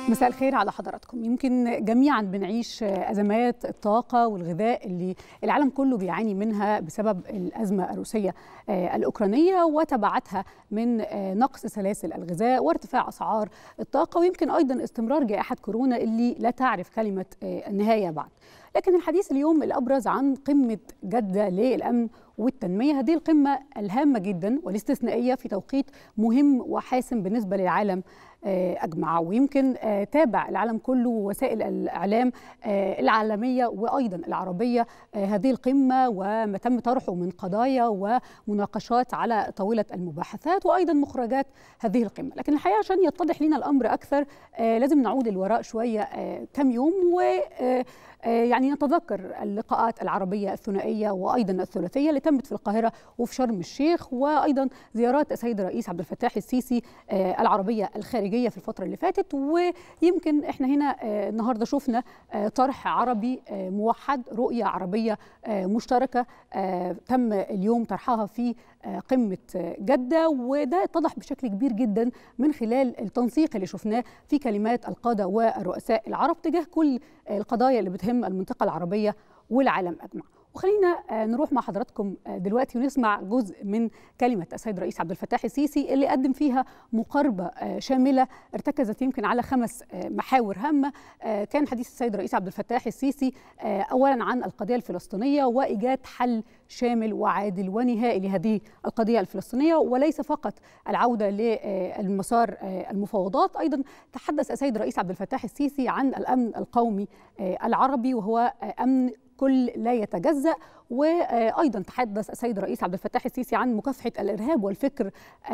مساء الخير على حضراتكم يمكن جميعا بنعيش ازمات الطاقه والغذاء اللي العالم كله بيعاني منها بسبب الازمه الروسيه الاوكرانيه وتبعاتها من نقص سلاسل الغذاء وارتفاع اسعار الطاقه ويمكن ايضا استمرار جائحه كورونا اللي لا تعرف كلمه النهايه بعد لكن الحديث اليوم الابرز عن قمه جده للامن والتنميه هذه القمه الهامه جدا والاستثنائيه في توقيت مهم وحاسم بالنسبه للعالم اجمع ويمكن تابع العالم كله وسائل الاعلام العالميه وايضا العربيه هذه القمه وما تم طرحه من قضايا ومناقشات على طاوله المباحثات وايضا مخرجات هذه القمه لكن الحقيقه عشان يتضح لنا الامر اكثر لازم نعود للوراء شويه كم يوم و يعني نتذكر اللقاءات العربية الثنائية وأيضا الثلاثية اللي تمت في القاهرة وفي شرم الشيخ وأيضا زيارات السيد الرئيس عبد الفتاح السيسي العربية الخارجية في الفترة اللي فاتت ويمكن احنا هنا النهاردة شفنا طرح عربي موحد رؤية عربية مشتركة تم اليوم طرحها في قمة جدة وده اتضح بشكل كبير جدا من خلال التنسيق اللي شفناه في كلمات القادة والرؤساء العرب تجاه كل القضايا اللي بتهم المنطقة العربية والعالم أجمع وخلينا نروح مع حضراتكم دلوقتي ونسمع جزء من كلمة السيد الرئيس عبد الفتاح السيسي اللي قدم فيها مقاربة شاملة ارتكزت يمكن على خمس محاور هامة كان حديث السيد الرئيس عبد الفتاح السيسي أولا عن القضية الفلسطينية وإيجاد حل شامل وعادل ونهائي لهذه القضية الفلسطينية وليس فقط العودة للمسار المفاوضات أيضا تحدث السيد الرئيس عبد الفتاح السيسي عن الأمن القومي العربي وهو أمن كل لا يتجزأ وأيضا تحدث السيد الرئيس عبد الفتاح السيسي عن مكافحة الإرهاب والفكر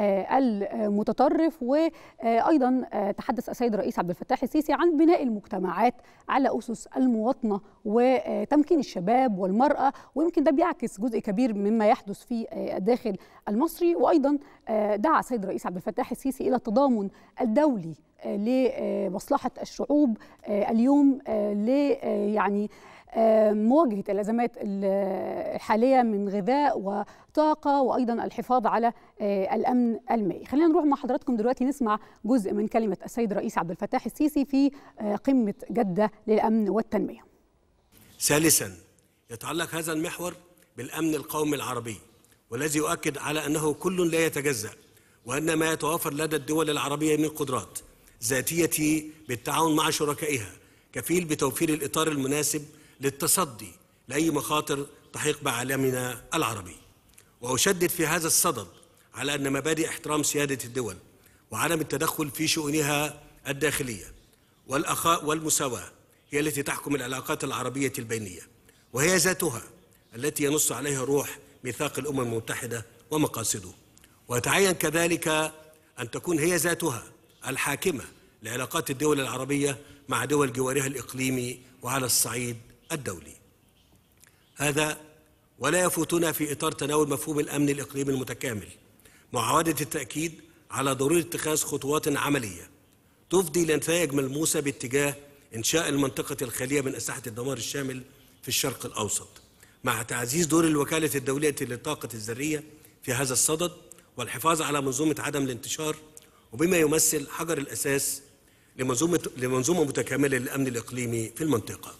المتطرف وأيضا تحدث السيد الرئيس عبد الفتاح السيسي عن بناء المجتمعات على أسس المواطنة وتمكين الشباب والمرأة ويمكن ده بيعكس جزء كبير مما يحدث في الداخل المصري وأيضا دعا السيد الرئيس عبد الفتاح السيسي إلى التضامن الدولي لمصلحة الشعوب اليوم ل يعني مواجهه الازمات الحاليه من غذاء وطاقه وايضا الحفاظ على الامن المائي. خلينا نروح مع حضراتكم دلوقتي نسمع جزء من كلمه السيد الرئيس عبد الفتاح السيسي في قمه جده للامن والتنميه. ثالثا يتعلق هذا المحور بالامن القومي العربي والذي يؤكد على انه كل لا يتجزا وان ما يتوافر لدى الدول العربيه من قدرات ذاتيه بالتعاون مع شركائها كفيل بتوفير الاطار المناسب للتصدي لاي مخاطر تحيق بعالمنا العربي واشدد في هذا الصدد على ان مبادئ احترام سياده الدول وعدم التدخل في شؤونها الداخليه والاخاء والمساواه هي التي تحكم العلاقات العربيه البينيه وهي ذاتها التي ينص عليها روح ميثاق الامم المتحده ومقاصده ويتعين كذلك ان تكون هي ذاتها الحاكمه لعلاقات الدول العربيه مع دول جوارها الاقليمي وعلى الصعيد الدولي هذا ولا يفوتنا في إطار تناول مفهوم الأمن الإقليمي المتكامل معاودة التأكيد على ضرورة اتخاذ خطوات عملية تفضي لنتائج ملموسة باتجاه إنشاء المنطقة الخالية من أسلحة الدمار الشامل في الشرق الأوسط مع تعزيز دور الوكالة الدولية للطاقة الذرية في هذا الصدد والحفاظ على منظومة عدم الانتشار وبما يمثل حجر الأساس لمنظومة, لمنظومة متكاملة للأمن الإقليمي في المنطقة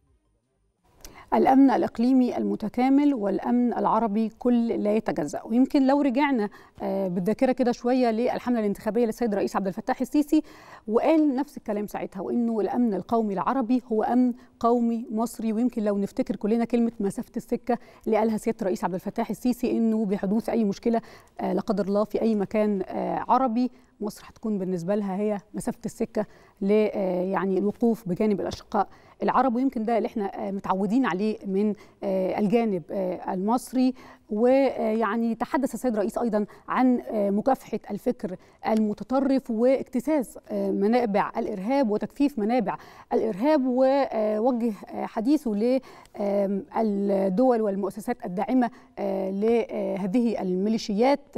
الامن الاقليمي المتكامل والامن العربي كل لا يتجزا ويمكن لو رجعنا بالذاكره كده شويه للحمله الانتخابيه للسيد الرئيس عبد الفتاح السيسي وقال نفس الكلام ساعتها وانه الامن القومي العربي هو امن قومي مصري ويمكن لو نفتكر كلنا كلمه مسافه السكه اللي قالها سياده الرئيس عبد الفتاح السيسي انه بحدوث اي مشكله لا قدر الله في اي مكان عربي مصر هتكون بالنسبه لها هي مسافه السكه ل يعني الوقوف بجانب الاشقاء العرب ويمكن ده اللي احنا متعودين عليه من الجانب المصري ويعني تحدث السيد الرئيس ايضا عن مكافحه الفكر المتطرف واكتساز منابع الارهاب وتكفيف منابع الارهاب ووجه حديثه للدول والمؤسسات الداعمه لهذه الميليشيات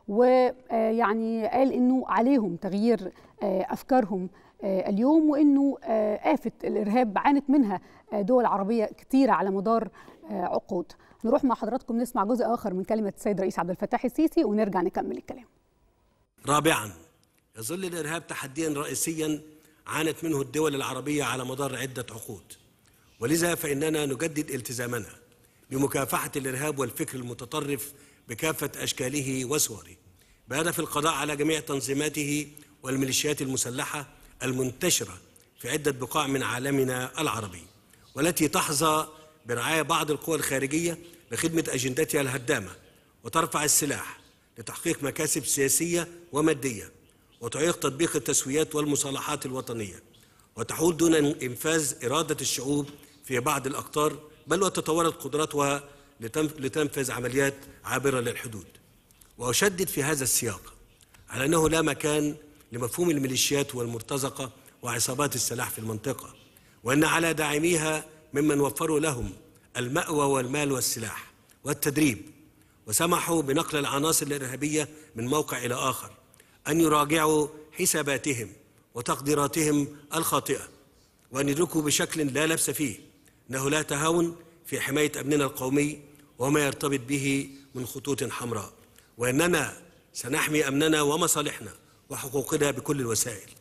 ويعني قال انه عليهم تغيير افكارهم اليوم وانه آفة الارهاب عانت منها دول عربيه كثيره على مدار عقود. نروح مع حضراتكم نسمع جزء اخر من كلمه السيد الرئيس عبد الفتاح السيسي ونرجع نكمل الكلام. رابعا يظل الارهاب تحديا رئيسيا عانت منه الدول العربية على مدار عدة عقود ولذا فإننا نجدد التزامنا بمكافحة الإرهاب والفكر المتطرف بكافة أشكاله وصوره بهدف القضاء على جميع تنظيماته والميليشيات المسلحة المنتشرة في عدة بقاع من عالمنا العربي والتي تحظى برعاية بعض القوى الخارجية لخدمة أجندتها الهدامة وترفع السلاح لتحقيق مكاسب سياسية ومادية وتعيق تطبيق التسويات والمصالحات الوطنية وتحول دون إنفاذ إرادة الشعوب في بعض الأقطار بل وتتورط قدراتها لتنفذ عمليات عابرة للحدود وأشدد في هذا السياق على أنه لا مكان لمفهوم الميليشيات والمرتزقة وعصابات السلاح في المنطقة وأن على داعميها ممن وفروا لهم المأوى والمال والسلاح والتدريب وسمحوا بنقل العناصر الإرهابية من موقع إلى آخر أن يراجعوا حساباتهم وتقديراتهم الخاطئة وأن يدركوا بشكل لا لبس فيه أنه لا تهاون في حماية أمننا القومي وما يرتبط به من خطوط حمراء وأننا سنحمي أمننا ومصالحنا وحقوقنا بكل الوسائل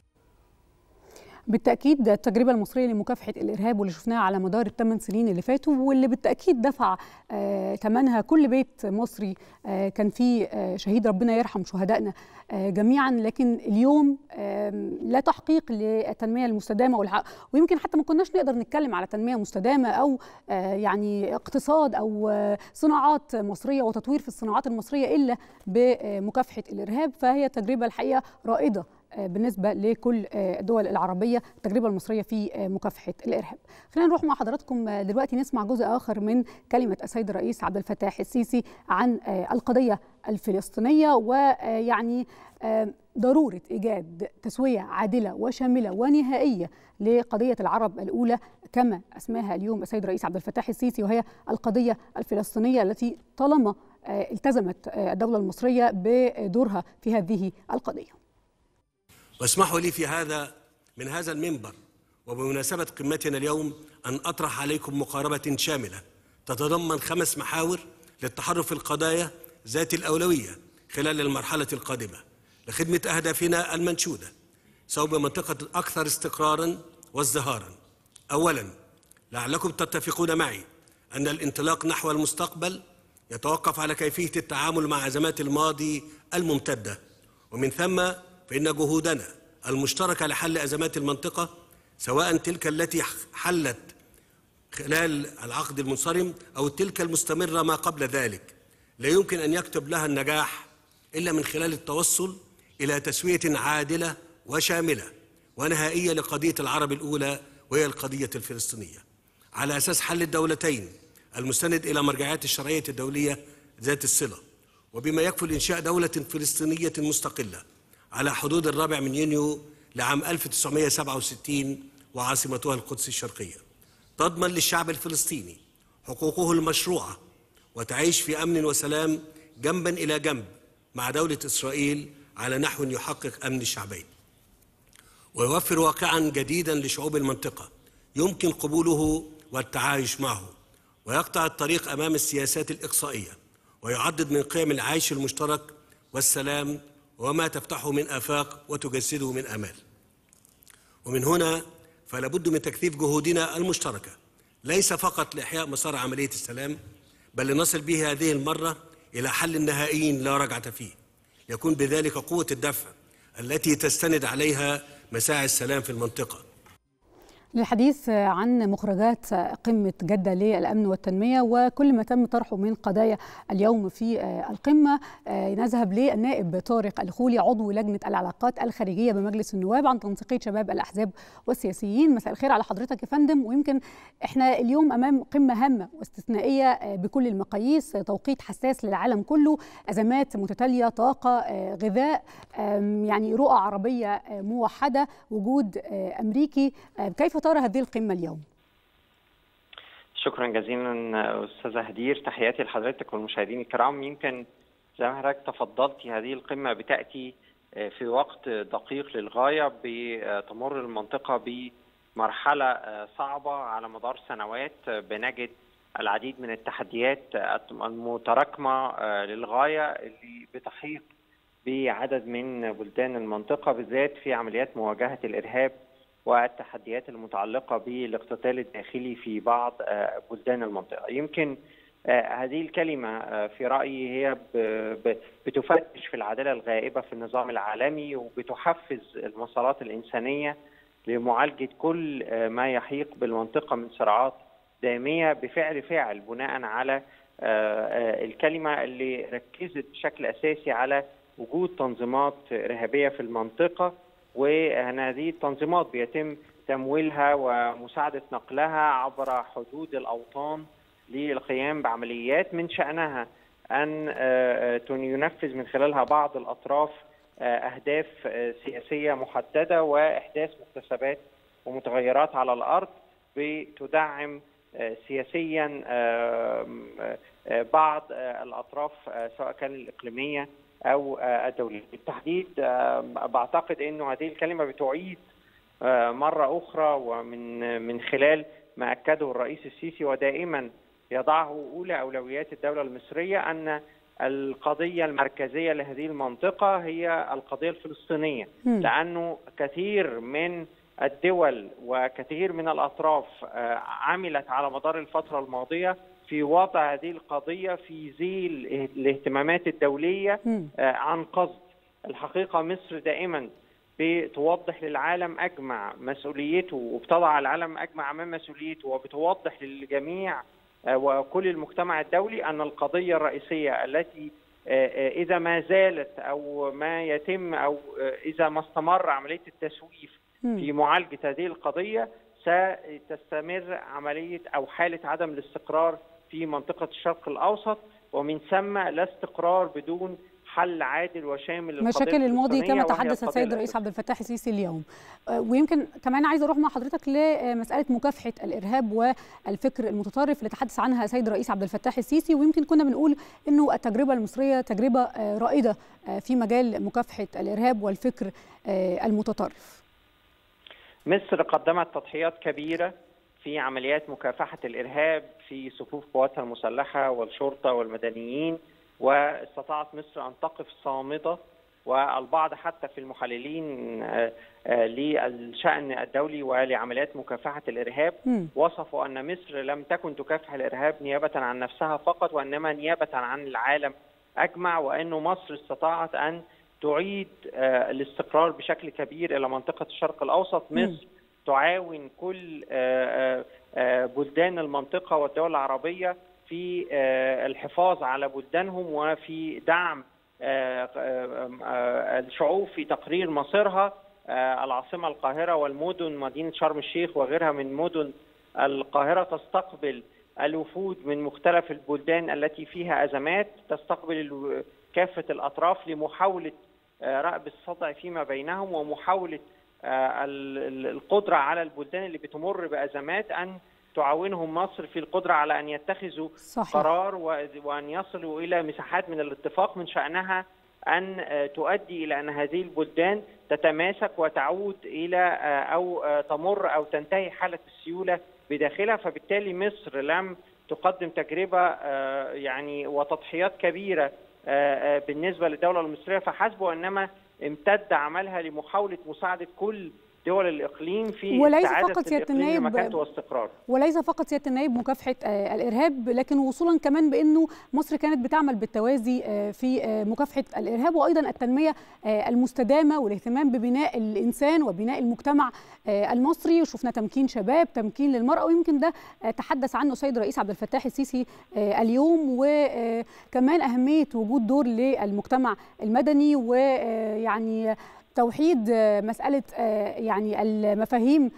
بالتاكيد التجربه المصريه لمكافحه الارهاب واللي شفناها على مدار الثمان سنين اللي فاتوا واللي بالتاكيد دفع آه ثمنها كل بيت مصري آه كان فيه آه شهيد ربنا يرحم شهدائنا آه جميعا لكن اليوم آه لا تحقيق للتنميه المستدامه والحق ويمكن حتى ما كناش نقدر نتكلم على تنميه مستدامه او آه يعني اقتصاد او آه صناعات مصريه وتطوير في الصناعات المصريه الا بمكافحه الارهاب فهي تجربه الحقيقه رائده بالنسبة لكل الدول العربية التجربة المصرية في مكافحة الإرهاب خلينا نروح مع حضراتكم دلوقتي نسمع جزء آخر من كلمة السيد الرئيس عبد الفتاح السيسي عن القضية الفلسطينية ويعني ضرورة إيجاد تسوية عادلة وشاملة ونهائية لقضية العرب الأولى كما أسماها اليوم السيد الرئيس عبد الفتاح السيسي وهي القضية الفلسطينية التي طالما التزمت الدولة المصرية بدورها في هذه القضية واسمحوا لي في هذا من هذا المنبر وبمناسبة قمتنا اليوم أن أطرح عليكم مقاربة شاملة تتضمن خمس محاور للتحرك في القضايا ذات الأولوية خلال المرحلة القادمة لخدمة أهدافنا المنشودة صوب منطقة الأكثر استقرارا وازدهارا أولا لعلكم تتفقون معي أن الانطلاق نحو المستقبل يتوقف على كيفية التعامل مع أزمات الماضي الممتدة ومن ثم فإن جهودنا المشتركة لحل أزمات المنطقة سواء تلك التي حلت خلال العقد المنصرم أو تلك المستمرة ما قبل ذلك لا يمكن أن يكتب لها النجاح إلا من خلال التوصل إلى تسوية عادلة وشاملة ونهائية لقضية العرب الأولى وهي القضية الفلسطينية على أساس حل الدولتين المستند إلى مرجعيات الشرعية الدولية ذات الصلة وبما يكفل إنشاء دولة فلسطينية مستقلة على حدود الرابع من يونيو لعام 1967 وعاصمتها القدس الشرقية تضمن للشعب الفلسطيني حقوقه المشروعة وتعيش في أمن وسلام جنبا إلى جنب مع دولة إسرائيل على نحو يحقق أمن الشعبين ويوفر واقعا جديدا لشعوب المنطقة يمكن قبوله والتعايش معه ويقطع الطريق أمام السياسات الإقصائية ويعضد من قيم العيش المشترك والسلام وما تفتحه من آفاق وتجسده من آمال ومن هنا فلا بد من تكثيف جهودنا المشتركة ليس فقط لإحياء مسار عملية السلام بل لنصل به هذه المرة إلى حل نهائي لا رجعة فيه يكون بذلك قوة الدفع التي تستند عليها مساعي السلام في المنطقة للحديث عن مخرجات قمة جدة للأمن والتنمية وكل ما تم طرحه من قضايا اليوم في القمة نذهب للنائب طارق الخولي عضو لجنة العلاقات الخارجية بمجلس النواب عن تنسيقية شباب الأحزاب والسياسيين مساء الخير على حضرتك يا فندم ويمكن احنا اليوم أمام قمة هامة واستثنائية بكل المقاييس توقيت حساس للعالم كله أزمات متتالية طاقة غذاء يعني رؤى عربية موحدة وجود أمريكي كيف ترى هذه القمة اليوم؟ شكرا جزيلا أستاذة هدير تحياتي لحضرتك والمشاهدين الكرام يمكن زي ما حضرتك تفضلتي هذه القمة بتأتي في وقت دقيق للغاية بتمر المنطقة بمرحلة صعبة على مدار سنوات بنجد العديد من التحديات المتراكمة للغاية اللي بتحيط بعدد من بلدان المنطقة بالذات في عمليات مواجهة الإرهاب والتحديات المتعلقه بالاقتتال الداخلي في بعض بلدان المنطقه. يمكن هذه الكلمه في رايي هي بتفتش في العداله الغائبه في النظام العالمي وبتحفز المسارات الانسانيه لمعالجه كل ما يحيق بالمنطقه من صراعات داميه بفعل فاعل بناء على الكلمه اللي ركزت بشكل اساسي على وجود تنظيمات ارهابيه في المنطقه وان هذه التنظيمات بيتم تمويلها ومساعده نقلها عبر حدود الاوطان للقيام بعمليات من شانها ان ينفذ من خلالها بعض الاطراف اهداف سياسيه محدده واحداث مكتسبات ومتغيرات على الارض بتدعم سياسيا بعض الاطراف سواء كان الاقليميه او الدوليه. بالتحديد بعتقد انه هذه الكلمه بتعيد مره اخرى ومن من خلال ما اكده الرئيس السيسي ودائما يضعه اولى اولويات الدوله المصريه ان القضيه المركزيه لهذه المنطقه هي القضيه الفلسطينيه لانه كثير من الدول وكثير من الاطراف عملت على مدار الفتره الماضيه في وضع هذه القضيه في ذيل الاهتمامات الدوليه عن قصد الحقيقه مصر دائما بتوضح للعالم اجمع مسؤوليته وبتضع العالم اجمع امام مسؤوليته وبتوضح للجميع وكل المجتمع الدولي ان القضيه الرئيسيه التي اذا ما زالت او ما يتم او اذا ما استمر عمليه التسويف في معالجه هذه القضيه ستستمر عمليه او حاله عدم الاستقرار في منطقه الشرق الاوسط ومن ثم لا استقرار بدون حل عادل وشامل مشاكل الماضي كما تحدث السيد الرئيس عبد الفتاح السيسي اليوم ويمكن كمان عايزه اروح مع حضرتك لمساله مكافحه الارهاب والفكر المتطرف اللي تحدث عنها السيد الرئيس عبد الفتاح السيسي ويمكن كنا بنقول انه التجربه المصريه تجربه رائده في مجال مكافحه الارهاب والفكر المتطرف مصر قدمت تضحيات كبيره في عمليات مكافحه الارهاب في صفوف قواتها المسلحه والشرطه والمدنيين واستطاعت مصر ان تقف صامده والبعض حتى في المحللين للشان الدولي ولعمليات مكافحه الارهاب م. وصفوا ان مصر لم تكن تكافح الارهاب نيابه عن نفسها فقط وانما نيابه عن العالم اجمع وانه مصر استطاعت ان تعيد الاستقرار بشكل كبير الى منطقه الشرق الاوسط مصر م. تعاون كل بلدان المنطقه والدول العربيه في الحفاظ على بلدانهم وفي دعم الشعوب في تقرير مصيرها العاصمه القاهره والمدن مدينه شرم الشيخ وغيرها من مدن القاهره تستقبل الوفود من مختلف البلدان التي فيها ازمات تستقبل كافه الاطراف لمحاوله رأب الصدع فيما بينهم ومحاوله القدره على البلدان اللي بتمر بازمات ان تعاونهم مصر في القدرة على أن يتخذوا صحيح. قرار وأن يصلوا إلى مساحات من الاتفاق من شأنها أن تؤدي إلى أن هذه البلدان تتماسك وتعود إلى أو تمر أو تنتهي حالة السيولة بداخلها فبالتالي مصر لم تقدم تجربة يعني وتضحيات كبيرة بالنسبة للدولة المصرية فحسب وإنما امتد عملها لمحاولة مساعدة كل دول الاقليم في وليس فقط سياده النائب مكانته واستقرار وليس فقط سياده النائب مكافحه الارهاب لكن وصولا كمان بانه مصر كانت بتعمل بالتوازي في مكافحه الارهاب وايضا التنميه المستدامه والاهتمام ببناء الانسان وبناء المجتمع المصري وشفنا تمكين شباب تمكين للمراه ويمكن ده تحدث عنه السيد الرئيس عبد الفتاح السيسي اليوم وكمان اهميه وجود دور للمجتمع المدني ويعني توحيد مسألة يعني المفاهيم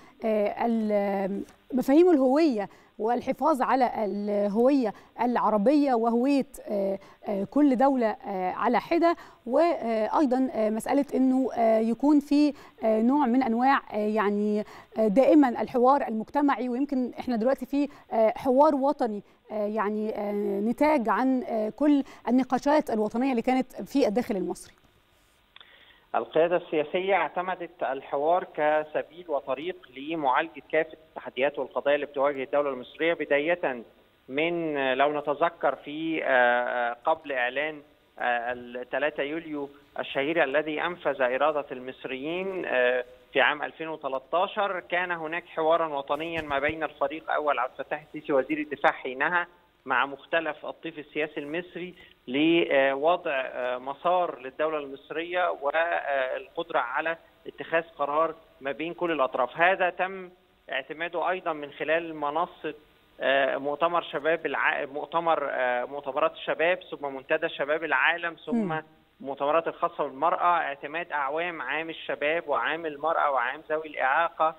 مفاهيم الهوية والحفاظ على الهوية العربية وهوية كل دولة على حدة وأيضا مسألة أنه يكون في نوع من أنواع يعني دائما الحوار المجتمعي ويمكن احنا دلوقتي في حوار وطني يعني نتاج عن كل النقاشات الوطنية اللي كانت في الداخل المصري القيادة السياسية اعتمدت الحوار كسبيل وطريق لمعالجة كافة التحديات والقضايا اللي بتواجه الدولة المصرية بداية من لو نتذكر في قبل إعلان ال 3 يوليو الشهير الذي أنفذ إرادة المصريين في عام 2013 كان هناك حوارا وطنيا ما بين الفريق اول عبد الفتاح السيسي وزير الدفاع حينها مع مختلف الطيف السياسي المصري لوضع مسار للدوله المصريه والقدره على اتخاذ قرار ما بين كل الاطراف هذا تم اعتماده ايضا من خلال منصه مؤتمر شباب الع... مؤتمر مؤتمرات الشباب ثم منتدى شباب العالم ثم م. المؤتمرات الخاصه بالمراه اعتماد اعوام عام الشباب وعام المراه وعام ذوي الاعاقه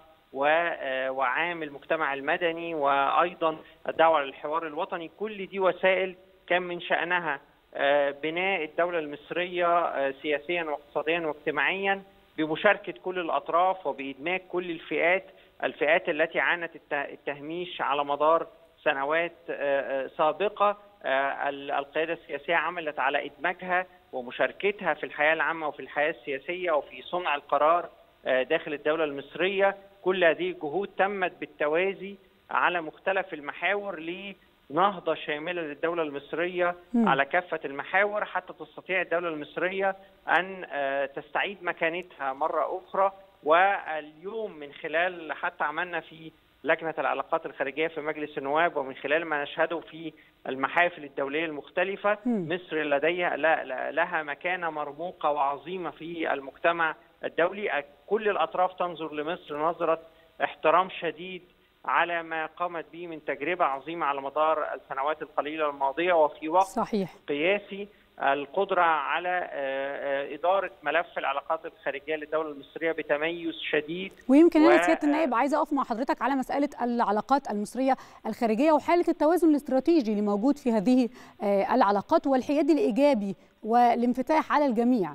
وعام المجتمع المدني وايضا الدعوه للحوار الوطني كل دي وسائل كان من شانها بناء الدوله المصريه سياسيا واقتصاديا واجتماعيا بمشاركه كل الاطراف وبادماج كل الفئات الفئات التي عانت التهميش على مدار سنوات سابقه القياده السياسيه عملت على ادماجها ومشاركتها في الحياه العامه وفي الحياه السياسيه وفي صنع القرار داخل الدوله المصريه كل هذه الجهود تمت بالتوازي على مختلف المحاور لنهضه شامله للدوله المصريه م. على كافه المحاور حتى تستطيع الدوله المصريه ان تستعيد مكانتها مره اخرى واليوم من خلال حتى عملنا في لجنه العلاقات الخارجيه في مجلس النواب ومن خلال ما نشهده في المحافل الدوليه المختلفه م. مصر لديها لها مكانه مرموقه وعظيمه في المجتمع الدولي كل الاطراف تنظر لمصر نظره احترام شديد على ما قامت به من تجربه عظيمه على مدار السنوات القليله الماضيه وفي وقت صحيح. قياسي القدرة على إدارة ملف العلاقات الخارجية للدولة المصرية بتميز شديد ويمكن أنا و... سيادة النائب عايزة أقف مع حضرتك على مسألة العلاقات المصرية الخارجية وحالة التوازن الاستراتيجي اللي موجود في هذه العلاقات والحياد الإيجابي والانفتاح على الجميع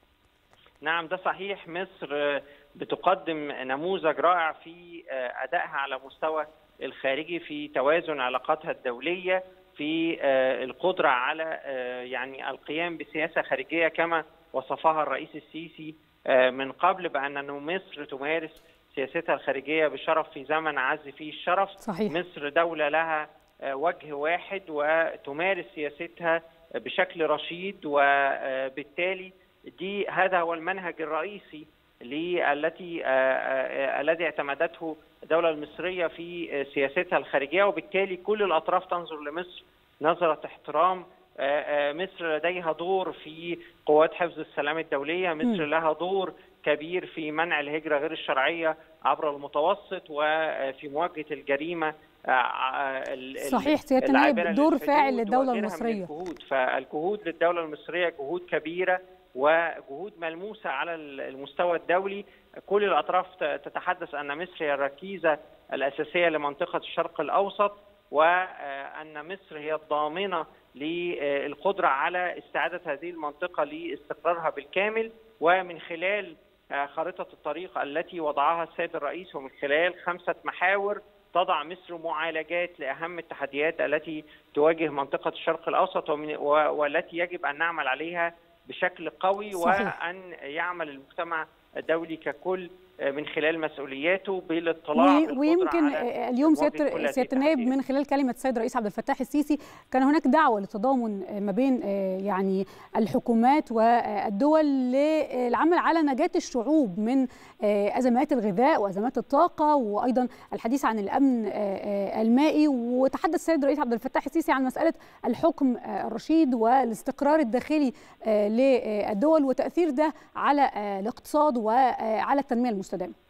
نعم ده صحيح مصر بتقدم نموذج رائع في أدائها على مستوى الخارجي في توازن علاقاتها الدولية في القدرة على يعني القيام بسياسة خارجية كما وصفها الرئيس السيسي من قبل بأن مصر تمارس سياستها الخارجية بشرف في زمن عز فيه الشرف صحيح. مصر دولة لها وجه واحد وتمارس سياستها بشكل رشيد وبالتالي دي هذا هو المنهج الرئيسي التي الذي اعتمدته الدوله المصريه في سياستها الخارجيه وبالتالي كل الاطراف تنظر لمصر نظره احترام مصر لديها دور في قوات حفظ السلام الدوليه مصر لها دور كبير في منع الهجره غير الشرعيه عبر المتوسط وفي مواجهه الجريمه صحيح سياده النائب دور فاعل للدوله المصريه الجهود فالجهود للدوله المصريه جهود كبيره وجهود ملموسه على المستوى الدولي كل الاطراف تتحدث ان مصر هي الركيزه الاساسيه لمنطقه الشرق الاوسط وان مصر هي الضامنه للقدره على استعاده هذه المنطقه لاستقرارها بالكامل ومن خلال خارطه الطريق التي وضعها السيد الرئيس ومن خلال خمسه محاور تضع مصر معالجات لاهم التحديات التي تواجه منطقه الشرق الاوسط والتي يجب ان نعمل عليها بشكل قوي صحيح. وان يعمل المجتمع الدولي ككل من خلال مسؤولياته بالاطلاع ويمكن اليوم سياده سياده النائب من خلال كلمه السيد الرئيس عبد الفتاح السيسي كان هناك دعوه للتضامن ما بين يعني الحكومات والدول للعمل على نجاه الشعوب من ازمات الغذاء وازمات الطاقه وايضا الحديث عن الامن المائي وتحدث السيد الرئيس عبد الفتاح السيسي عن مساله الحكم الرشيد والاستقرار الداخلي للدول وتاثير ده على الاقتصاد وعلى التنميه المستدامه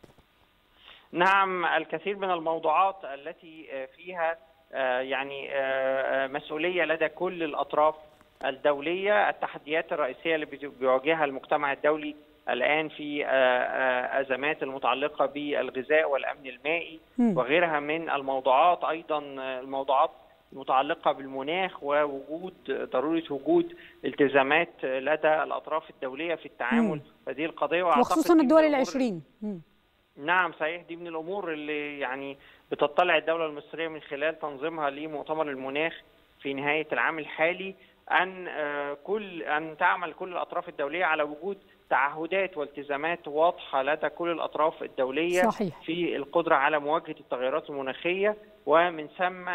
نعم الكثير من الموضوعات التي فيها يعني مسؤوليه لدى كل الاطراف الدوليه التحديات الرئيسيه اللي بيواجهها المجتمع الدولي الان في ازمات المتعلقه بالغذاء والامن المائي وغيرها من الموضوعات ايضا الموضوعات المتعلقه بالمناخ ووجود ضروره وجود التزامات لدى الاطراف الدوليه في التعامل في هذه القضيه وخصوصا الدول العشرين نعم صحيح دي من الامور اللي يعني بتطلع الدوله المصريه من خلال تنظيمها لمؤتمر المناخ في نهايه العام الحالي ان كل ان تعمل كل الاطراف الدوليه على وجود تعهدات والتزامات واضحه لدى كل الاطراف الدوليه صحيح. في القدره على مواجهه التغيرات المناخيه ومن ثم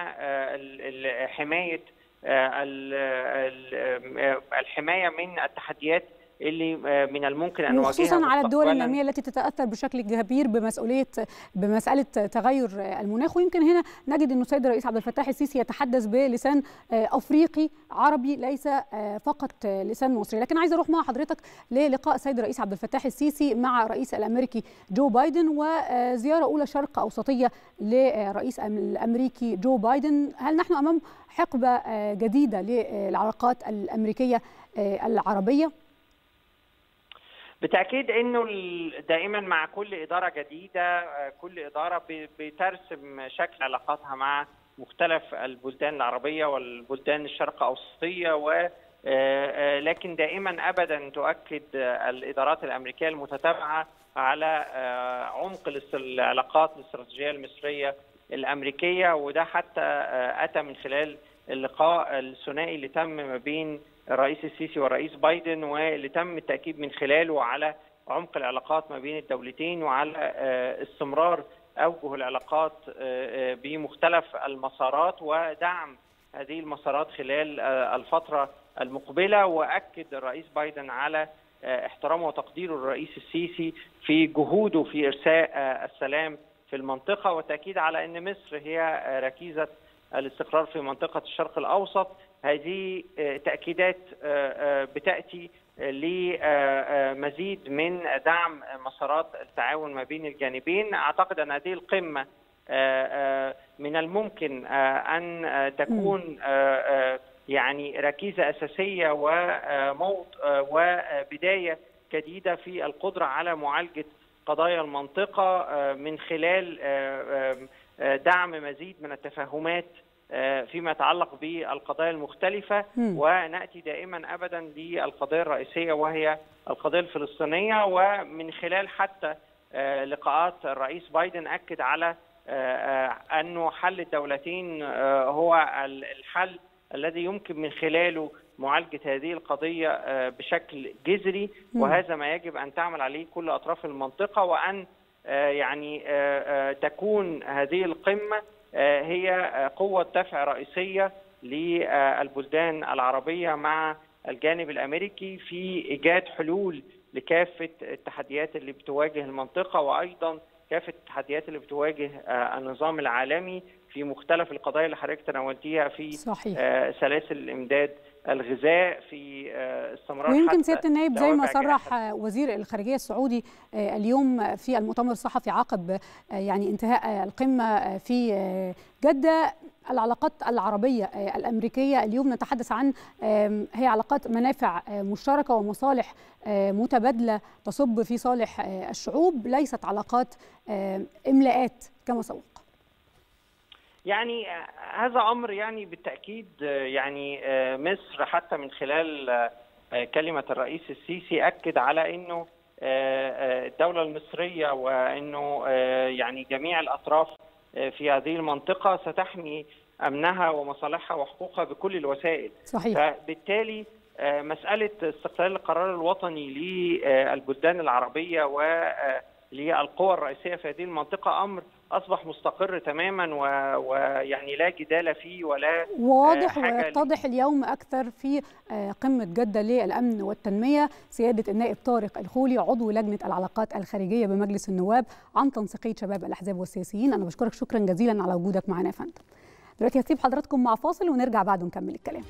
حمايه الحمايه من التحديات اللي من الممكن ان نواجهها وخصوصا على الدول مستقبلاً. الناميه التي تتاثر بشكل كبير بمسؤوليه بمساله تغير المناخ ويمكن هنا نجد انه السيد الرئيس عبد الفتاح السيسي يتحدث بلسان افريقي عربي ليس فقط لسان مصري لكن عايزه اروح مع حضرتك للقاء السيد الرئيس عبد الفتاح السيسي مع الرئيس الامريكي جو بايدن وزياره اولى شرق اوسطيه للرئيس الامريكي جو بايدن هل نحن امام حقبه جديده للعلاقات الامريكيه العربيه بالتاكيد انه دائما مع كل اداره جديده كل اداره بترسم شكل علاقاتها مع مختلف البلدان العربيه والبلدان الشرق اوسطيه و لكن دائما ابدا تؤكد الادارات الامريكيه المتتابعه على عمق العلاقات الاستراتيجيه المصريه الامريكيه وده حتى اتى من خلال اللقاء الثنائي اللي تم ما بين الرئيس السيسي والرئيس بايدن واللي تم التاكيد من خلاله على عمق العلاقات ما بين الدولتين وعلى استمرار اوجه العلاقات بمختلف المسارات ودعم هذه المسارات خلال الفتره المقبله واكد الرئيس بايدن على احترامه وتقديره الرئيس السيسي في جهوده في ارساء السلام في المنطقه والتاكيد على ان مصر هي ركيزه الاستقرار في منطقه الشرق الاوسط هذه تاكيدات بتاتي لمزيد من دعم مسارات التعاون ما بين الجانبين اعتقد ان هذه القمه من الممكن ان تكون يعني ركيزه اساسيه وبدايه جديده في القدره على معالجه قضايا المنطقه من خلال دعم مزيد من التفاهمات فيما يتعلق بالقضايا المختلفة م. ونأتي دائما أبدا للقضية الرئيسية وهي القضية الفلسطينية ومن خلال حتى لقاءات الرئيس بايدن أكد على أنه حل الدولتين هو الحل الذي يمكن من خلاله معالجة هذه القضية بشكل جذري م. وهذا ما يجب أن تعمل عليه كل أطراف المنطقة وأن يعني تكون هذه القمة هي قوة دفع رئيسية للبلدان العربية مع الجانب الأمريكي في إيجاد حلول لكافة التحديات اللي بتواجه المنطقة وأيضا كافة التحديات اللي بتواجه النظام العالمي في مختلف القضايا اللي حضرتك تناولتيها في صحيح. سلاسل الإمداد الغذاء في استمرار ويمكن سياده النائب زي ما صرح وزير الخارجيه السعودي اليوم في المؤتمر الصحفي عقب يعني انتهاء القمه في جده العلاقات العربيه الامريكيه اليوم نتحدث عن هي علاقات منافع مشتركه ومصالح متبادله تصب في صالح الشعوب ليست علاقات املاءات كما سبق يعني هذا امر يعني بالتاكيد يعني مصر حتى من خلال كلمه الرئيس السيسي اكد على انه الدوله المصريه وانه يعني جميع الاطراف في هذه المنطقه ستحمي امنها ومصالحها وحقوقها بكل الوسائل صحيح فبالتالي مساله استقلال القرار الوطني للبلدان العربيه وللقوى الرئيسيه في هذه المنطقه امر اصبح مستقر تماما ويعني لا جدال فيه ولا واضح ويتضح اليوم اكثر في قمه جده للامن والتنميه سياده النائب طارق الخولي عضو لجنه العلاقات الخارجيه بمجلس النواب عن تنسيقيه شباب الاحزاب والسياسيين انا بشكرك شكرا جزيلا على وجودك معنا يا فندم دلوقتي هسيب حضراتكم مع فاصل ونرجع بعد نكمل الكلام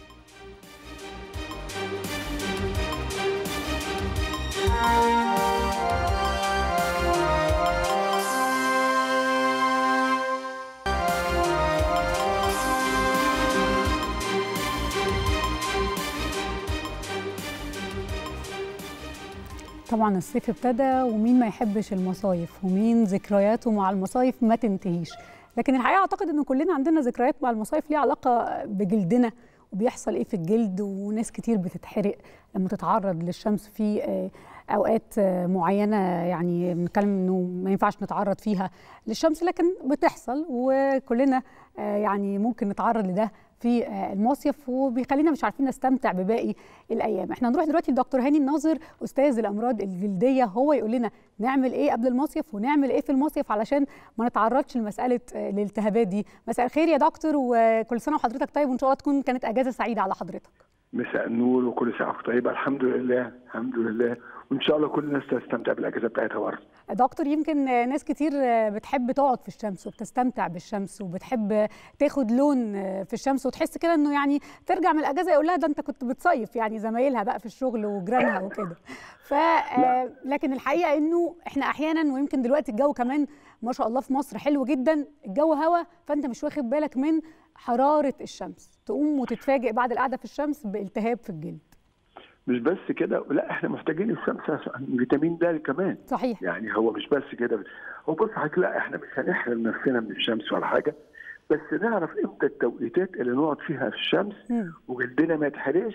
طبعا الصيف ابتدى ومين ما يحبش المصايف ومين ذكرياته مع المصايف ما تنتهيش لكن الحقيقه اعتقد ان كلنا عندنا ذكريات مع المصايف ليها علاقه بجلدنا وبيحصل ايه في الجلد وناس كتير بتتحرق لما تتعرض للشمس في اوقات معينه يعني بنتكلم انه ما ينفعش نتعرض فيها للشمس لكن بتحصل وكلنا يعني ممكن نتعرض لده في المصيف وبيخلينا مش عارفين نستمتع بباقي الايام احنا هنروح دلوقتي لدكتور هاني الناظر استاذ الامراض الجلديه هو يقول لنا نعمل ايه قبل المصيف ونعمل ايه في المصيف علشان ما نتعرضش لمساله الالتهابات دي مساء الخير يا دكتور وكل سنه وحضرتك طيب وان شاء الله تكون كانت اجازه سعيده على حضرتك مساء النور وكل سنه وانتم طيبه الحمد لله الحمد لله وان شاء الله كل الناس تستمتع بالاجازه بتاعتها برضه دكتور يمكن ناس كتير بتحب تقعد في الشمس وبتستمتع بالشمس وبتحب تاخد لون في الشمس وتحس كده انه يعني ترجع من الاجازه يقول لها ده انت كنت بتصيف يعني زمايلها بقى في الشغل وجيرانها وكده ف لكن الحقيقه انه احنا احيانا ويمكن دلوقتي الجو كمان ما شاء الله في مصر حلو جدا الجو هوا فانت مش واخد بالك من حراره الشمس تقوم وتتفاجئ بعد القعده في الشمس بالتهاب في الجلد مش بس كده لا احنا محتاجين الشمس عشان فيتامين د كمان صحيح يعني هو مش بس كده هو بص حضرتك لا احنا مش هنحرم نفسنا من الشمس ولا حاجه بس نعرف امتى التوقيتات اللي نقعد فيها في الشمس مم. وجلدنا ما يتحرقش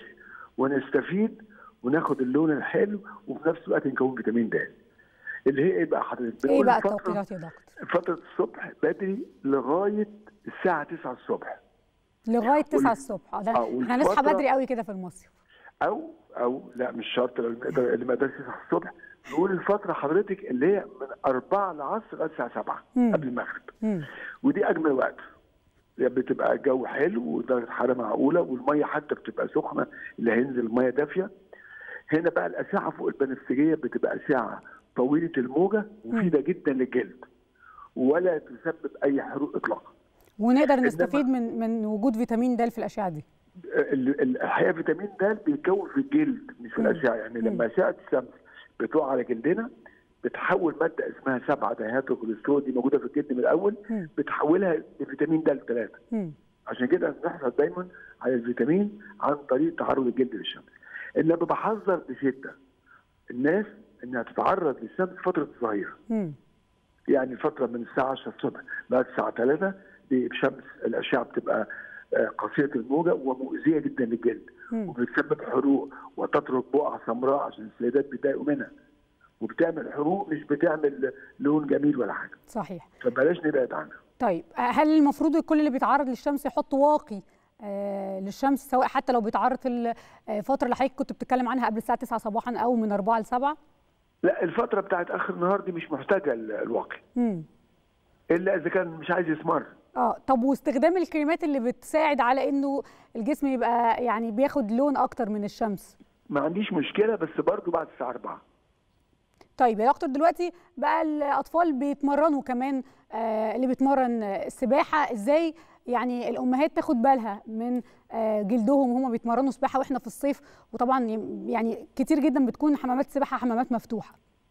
ونستفيد وناخد اللون الحلو وفي نفس الوقت نكون فيتامين د اللي هي ايه بقى حضرتك ايه بنقول بقى فترة- التوقيتات يا دكتور فتره الصبح بدري لغايه الساعه 9 الصبح لغايه 9 وال- الصبح آه، ده آه، احنا هنصحى والفترة- بدري قوي كده في المصيف او او لا مش شرط لو نقدر اللي ما يقدرش يصحى الصبح نقول الفتره حضرتك اللي هي من 4 العصر لغايه الساعه 7 مم. قبل المغرب مم. ودي اجمل وقت يعني بتبقى الجو حلو ودرجه حراره معقوله والميه حتى بتبقى سخنه اللي هينزل الميه دافيه هنا بقى الاشعه فوق البنفسجيه بتبقى اشعه طويله الموجه ومفيده جدا للجلد ولا تسبب اي حروق اطلاقا ونقدر نستفيد من من وجود فيتامين د في الاشعه دي ال- ال- الحقيقه فيتامين د بيتكون في الجلد مش في مم. الاشعه يعني لما اشعه الشمس بتقع على جلدنا بتحول ماده اسمها 7 دهياتروكوليسترول دي موجوده في الجلد من الاول مم. بتحولها لفيتامين د 3 مم. عشان كده بنحرص دايما على الفيتامين عن طريق تعرض الجلد للشمس انما بحذر بشده الناس انها تتعرض للشمس فتره الظهيره مم. يعني الفتره من الساعه 10 الصبح لغايه الساعه 3 دي بشمس الاشعه بتبقى آه، قصيره الموجه ومؤذيه جدا للجلد مم. وبتسبب حروق وتترك بقع سمراء عشان السيدات بيتضايقوا منها وبتعمل حروق مش بتعمل لون جميل ولا حاجه صحيح فبلاش نبعد عنها طيب هل المفروض كل اللي بيتعرض للشمس يحط واقي آه للشمس سواء حتى لو بيتعرض في الفتره اللي حضرتك كنت بتتكلم عنها قبل الساعه 9 صباحا او من 4 ل 7 لا الفتره بتاعت اخر النهار دي مش محتاجه ال- الواقي امم الا اذا كان مش عايز يسمر اه طب واستخدام الكريمات اللي بتساعد على انه الجسم يبقى يعني بياخد لون اكتر من الشمس ما عنديش مشكله بس برضو بعد الساعه 4 طيب يا دكتور دلوقتي بقى الاطفال بيتمرنوا كمان آه اللي بيتمرن آه، السباحه ازاي يعني الامهات تاخد بالها من آه جلدهم وهم بيتمرنوا سباحه واحنا في الصيف وطبعا يعني كتير جدا بتكون حمامات السباحه حمامات مفتوحه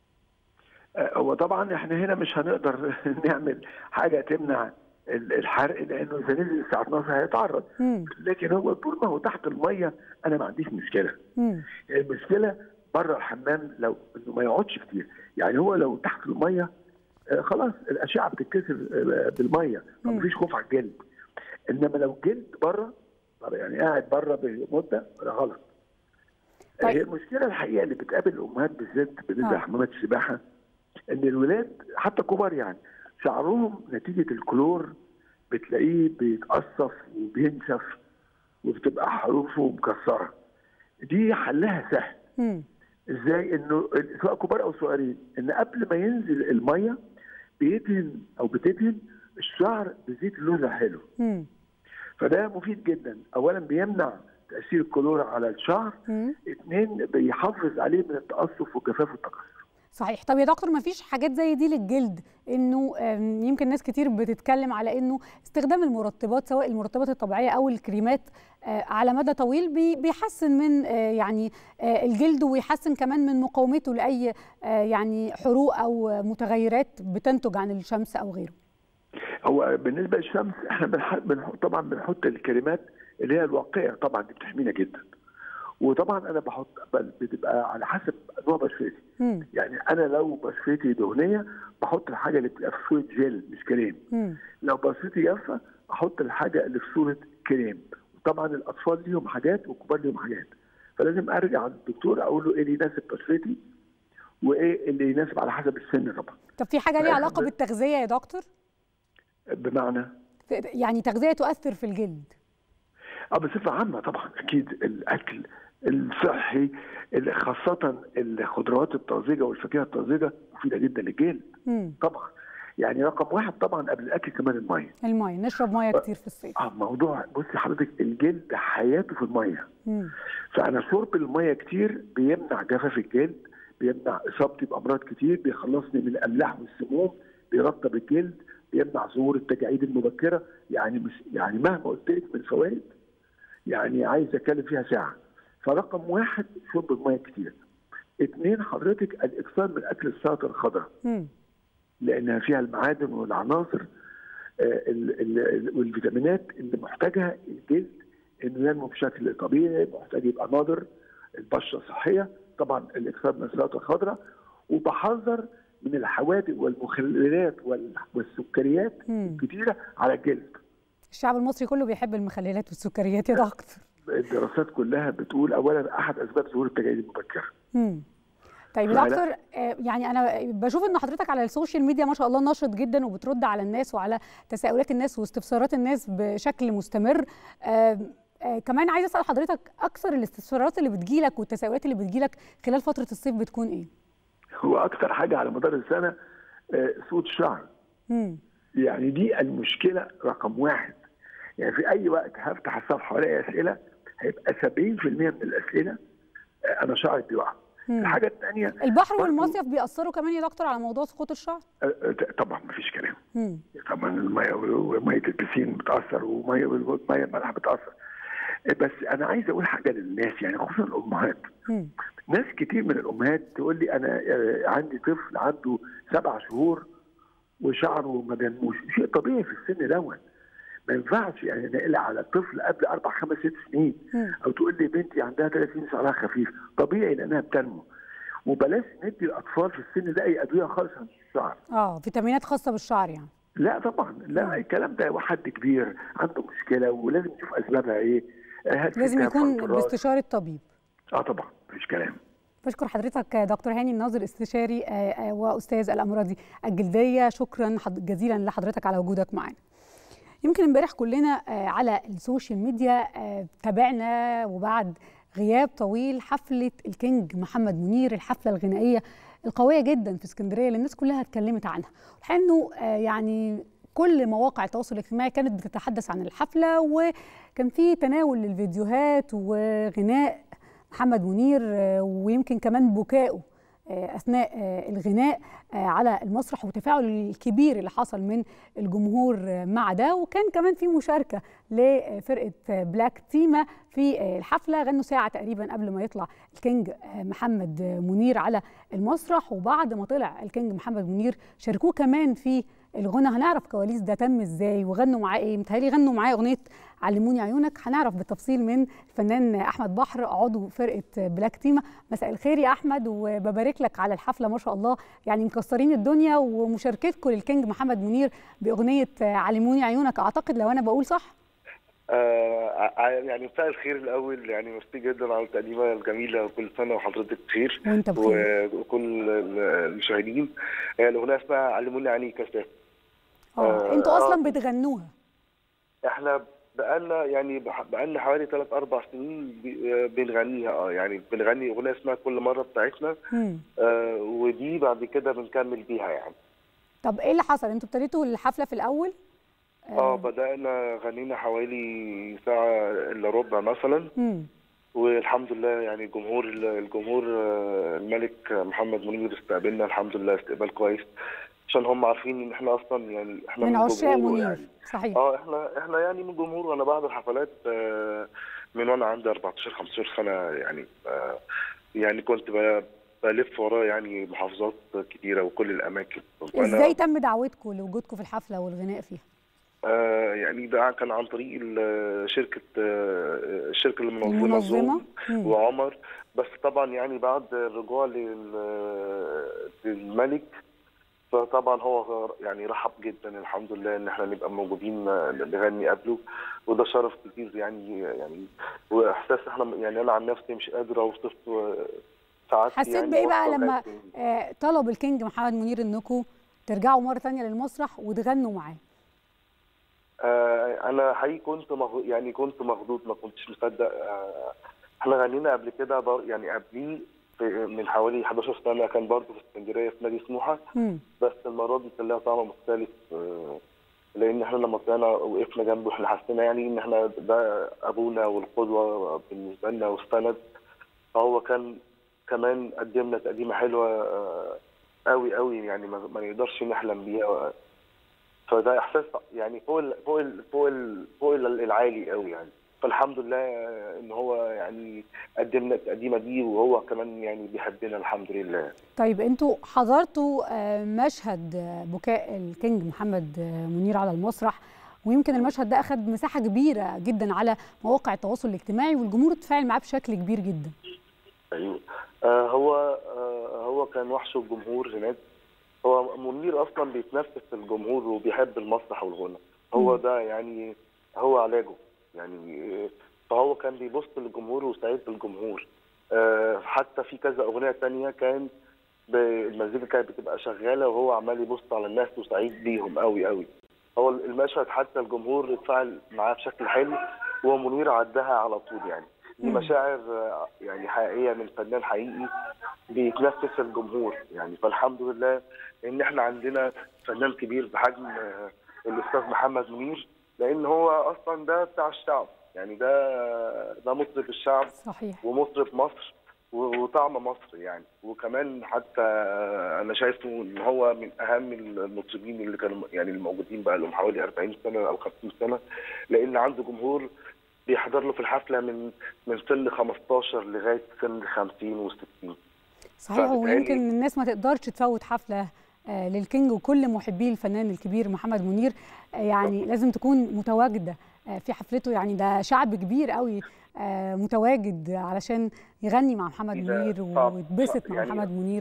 آه، هو طبعا احنا هنا مش هنقدر نعمل حاجه تمنع ال- الحرق لانه اذا نزل الساعه 12 هيتعرض امم لكن هو طول ما هو تحت الميه انا ما عنديش مشكله امم المشكله بره الحمام لو انه ما يقعدش كتير يعني هو لو تحت الميه آه، خلاص الاشعه بتتكسر آه، بالميه مم. فمفيش خوف على الجلد انما لو الجلد بره طب يعني قاعد بره بمده ده غلط طيب. هي المشكله الحقيقه اللي بتقابل الامهات بالذات بالنسبه آه. لحمامات السباحه ان الولاد حتى كبار يعني شعرهم نتيجه الكلور بتلاقيه بيتقصف وبينشف وبتبقى حروفه مكسره دي حلها سهل امم ازاي انه سواء كبار او صغيرين ان قبل ما ينزل الميه بيدهن او بتدهن الشعر بزيت اللوز حلو امم فده مفيد جدا اولا بيمنع تاثير الكلور على الشعر امم اثنين بيحافظ عليه من التقصف والجفاف والتكسر صحيح طب يا دكتور ما فيش حاجات زي دي للجلد انه آم، يمكن ناس كتير بتتكلم على انه استخدام المرطبات سواء المرطبات الطبيعيه او الكريمات آه، على مدى طويل بي- بيحسن من آه، يعني آه، الجلد ويحسن كمان من مقاومته لاي آه، يعني حروق او متغيرات بتنتج عن الشمس او غيره هو بالنسبه للشمس احنا بنح... بنحط طبعا بنحط الكريمات اللي هي الواقيه طبعا دي بتحمينا جدا وطبعا انا بحط بل- بتبقى على حسب نوع بشرتي مم. يعني انا لو بشرتي دهنيه بحط الحاجه اللي بتبقى في صوره جل مش كريم مم. لو بشرتي جافه احط الحاجه اللي في صوره كريم طبعا الاطفال ليهم حاجات والكبار ليهم حاجات فلازم ارجع للدكتور اقول له ايه اللي يناسب بشرتي وايه اللي يناسب على حسب السن طبعا طب في حاجه ليها لا، علاقه ب- بالتغذيه يا دكتور بمعنى يعني تغذيه تؤثر في الجلد اه بصفه عامه طبعا اكيد الاكل الصحي ال- خاصه الخضروات الطازجه والفاكهه الطازجه مفيده جدا للجلد مم. طبعا يعني رقم واحد طبعا قبل الاكل كمان الميه الميه نشرب ميه كتير في الصيف اه موضوع بصي حضرتك الجلد حياته في الميه مم. فانا شرب الميه كتير بيمنع جفاف الجلد بيمنع اصابتي بامراض كتير بيخلصني من الاملاح والسموم بيرطب الجلد بيمنع ظهور التجاعيد المبكره يعني مش يعني مهما قلت لك من فوائد يعني عايز اتكلم فيها ساعه فرقم واحد شرب الميه كتير اثنين حضرتك الاكثار من اكل السلطه الخضراء مم. لانها فيها المعادن والعناصر آه، ال- ال- والفيتامينات اللي محتاجها الجلد انه ينمو بشكل طبيعي محتاج يبقى ناضر البشره صحيه طبعا الاكثار من السلطه الخضراء وبحذر من الحوادق والمخللات وال- والسكريات مم. الكتيره على الجلد الشعب المصري كله بيحب المخللات والسكريات يا دكتور الدراسات كلها بتقول اولا احد اسباب ظهور التجاعيد المبكره مم. طيب فلا- يا دكتور آه، يعني انا بشوف ان حضرتك على السوشيال ميديا ما شاء الله نشط جدا وبترد على الناس وعلى تساؤلات الناس واستفسارات الناس بشكل مستمر آه، آه، كمان عايزه اسال حضرتك اكثر الاستفسارات اللي بتجيلك والتساؤلات اللي بتجيلك خلال فتره الصيف بتكون ايه؟ هو اكتر حاجه على مدار السنه آه، سود الشعر مم. يعني دي المشكله رقم واحد يعني في اي وقت هفتح الصفحه والاقي اسئله هيبقى 70% من الاسئله آه، انا شعري بيقع مم. الحاجه الثانيه البحر برضو- والمصيف بيأثروا كمان يا دكتور على موضوع سقوط الشعر؟ طبعا مفيش كلام مم. طبعا الميه وميه البسين بتاثر وميه والميه المالحه بتاثر آه، بس انا عايز اقول حاجه للناس يعني خصوصا الامهات مم. ناس كتير من الامهات تقول لي انا آه، عندي طفل عنده سبع شهور وشعره ما بينموش شيء طبيعي في السن دوت ما ينفعش يعني نقلق على الطفل قبل اربع خمس ست سنين مم. او تقول لي بنتي عندها ثلاث سنين شعرها خفيف طبيعي لانها بتنمو وبلاش ندي الاطفال في السن ده اي ادويه خالص عن الشعر اه فيتامينات خاصه بالشعر يعني لا طبعا لا الكلام ده حد كبير عنده مشكله ولازم نشوف اسبابها ايه هات لازم ستها يكون فلترات. باستشاره طبيب اه طبعا مفيش كلام بشكر حضرتك دكتور هاني الناظر استشاري آه، آه، واستاذ الامراض الجلديه شكرا حض- جزيلا لحضرتك على وجودك معنا يمكن امبارح كلنا آه، على السوشيال ميديا آه، تابعنا وبعد غياب طويل حفله الكينج محمد منير الحفله الغنائيه القويه جدا في اسكندريه اللي الناس كلها اتكلمت عنها الحقيقه انه آه، يعني كل مواقع التواصل الاجتماعي كانت بتتحدث عن الحفله وكان في تناول للفيديوهات وغناء محمد منير آه، ويمكن كمان بكائه آه، اثناء آه، الغناء آه، على المسرح والتفاعل الكبير اللي حصل من الجمهور آه، مع ده وكان كمان في مشاركه لفرقه آه، بلاك تيما في آه، الحفله غنوا ساعه تقريبا قبل ما يطلع الكينج آه، محمد آه، منير على المسرح وبعد ما طلع الكينج محمد منير شاركوه كمان في الغنى هنعرف كواليس ده تم ازاي وغنوا معاه ايه متهيألي غنوا معاه اغنيه علموني عيونك هنعرف بالتفصيل من الفنان احمد بحر عضو فرقه بلاك تيما مساء الخير يا احمد وببارك لك على الحفله ما شاء الله يعني مكسرين الدنيا ومشاركتكم للكينج محمد منير باغنيه علموني عيونك اعتقد لو انا بقول صح آه ع- يعني مساء الخير الاول يعني ميرسي جدا على التقديمه الجميله وكل سنه وحضرتك بخير وانت بخير و- وكل المشاهدين آه، الاغنيه اسمها علموني عني كاسات اه آه، انتوا آه. اصلا بتغنوها احنا بقالنا يعني بح- بقالنا حوالي ثلاث اربع سنين ب- آه، بنغنيها اه يعني بنغني اغنيه اسمها كل مره بتاعتنا مم. آه ودي بعد كده بنكمل بيها يعني طب ايه اللي حصل انتوا ابتديتوا الحفله في الاول اه بدأنا غنينا حوالي ساعة إلا ربع مثلا مم. والحمد لله يعني الجمهور الجمهور آه، الملك محمد منير استقبلنا الحمد لله استقبال كويس عشان هم عارفين ان احنا اصلا يعني احنا من عشاق جمهوره منير يعني صحيح اه احنا احنا يعني من جمهور وانا بعد الحفلات آه، من وانا عندي 14 15 سنه يعني آه، يعني كنت ب- بلف وراه يعني محافظات كتيره وكل الاماكن وأنا- ازاي تم دعوتكم لوجودكم في الحفله والغناء فيها آه يعني ده كان عن طريق ال- شركة آه، الشركة المنظمة المنظمة؟ زوم مم. وعمر بس طبعا يعني بعد الرجوع لل- للملك فطبعا هو يعني رحب جدا الحمد لله ان احنا نبقى موجودين نغني قبله وده شرف كبير يعني يعني واحساس احنا يعني انا عن نفسي مش قادر اوصف سعادتي حسيت يعني بايه بقى وصفة لما قد إيه. آه، طلب الكينج محمد منير انكم ترجعوا مره تانية للمسرح وتغنوا معاه آه، انا حقيقي كنت مغ... يعني كنت مخضوض ما كنتش مصدق آه، احنا غنينا قبل كده بر... يعني قبليه في- من حوالي 11 سنه كان برضه في اسكندريه في نادي سموحه مم. بس المره دي كان لها طعم مختلف آه، لان احنا لما طلعنا وقفنا جنبه احنا حسينا يعني ان احنا ده ابونا والقدوه بالنسبه لنا والسند فهو كان كمان قدم لنا تقديمه حلوه آه، قوي قوي يعني ما ما نقدرش نحلم بيها فده احساس يعني فوق ال فوق ال فوق ال فوق ال- العالي قوي يعني فالحمد لله ان هو يعني قدم لنا التقديمه دي وهو كمان يعني بيحبنا الحمد لله طيب انتوا حضرتوا آه، مشهد آه، بكاء الكينج محمد آه، منير على المسرح ويمكن المشهد ده اخذ مساحه كبيره جدا على مواقع التواصل الاجتماعي والجمهور اتفاعل معاه بشكل كبير جدا ايوه آه هو آه هو كان وحش الجمهور هناك هو منير اصلا بيتنفس الجمهور وبيحب المسرح والغنى هو مم. ده يعني هو علاجه يعني آه، فهو كان بيبص للجمهور وسعيد بالجمهور آه حتى في كذا اغنيه تانية كان ب- المزيكا كانت بتبقى شغاله وهو عمال يبص على الناس وسعيد بيهم قوي قوي هو المشهد حتى الجمهور اتفاعل معاه بشكل حلو ومنير عدها على طول يعني دي مم. مشاعر آه، يعني حقيقيه من فنان حقيقي بيتنفس الجمهور يعني فالحمد لله ان احنا عندنا فنان كبير بحجم آه، الاستاذ محمد منير لان هو اصلا ده بتاع الشعب يعني ده ده مطرب الشعب صحيح ومطرب مصر و- وطعم مصر يعني وكمان حتى انا شايفه ان هو من اهم المطربين اللي كانوا يعني الموجودين بقى لهم حوالي 40 سنه او 50 سنه لان عنده جمهور بيحضر له في الحفله من من سن 15 لغايه سن 50 و60 صحيح فبالتالي- ويمكن الناس ما تقدرش تفوت حفله آه، للكينج وكل محبي الفنان الكبير محمد منير آه، يعني لازم تكون متواجده آه، في حفلته يعني ده شعب كبير قوي آه، متواجد علشان يغني مع محمد ده منير صعب- ويتبسط مع يعني محمد منير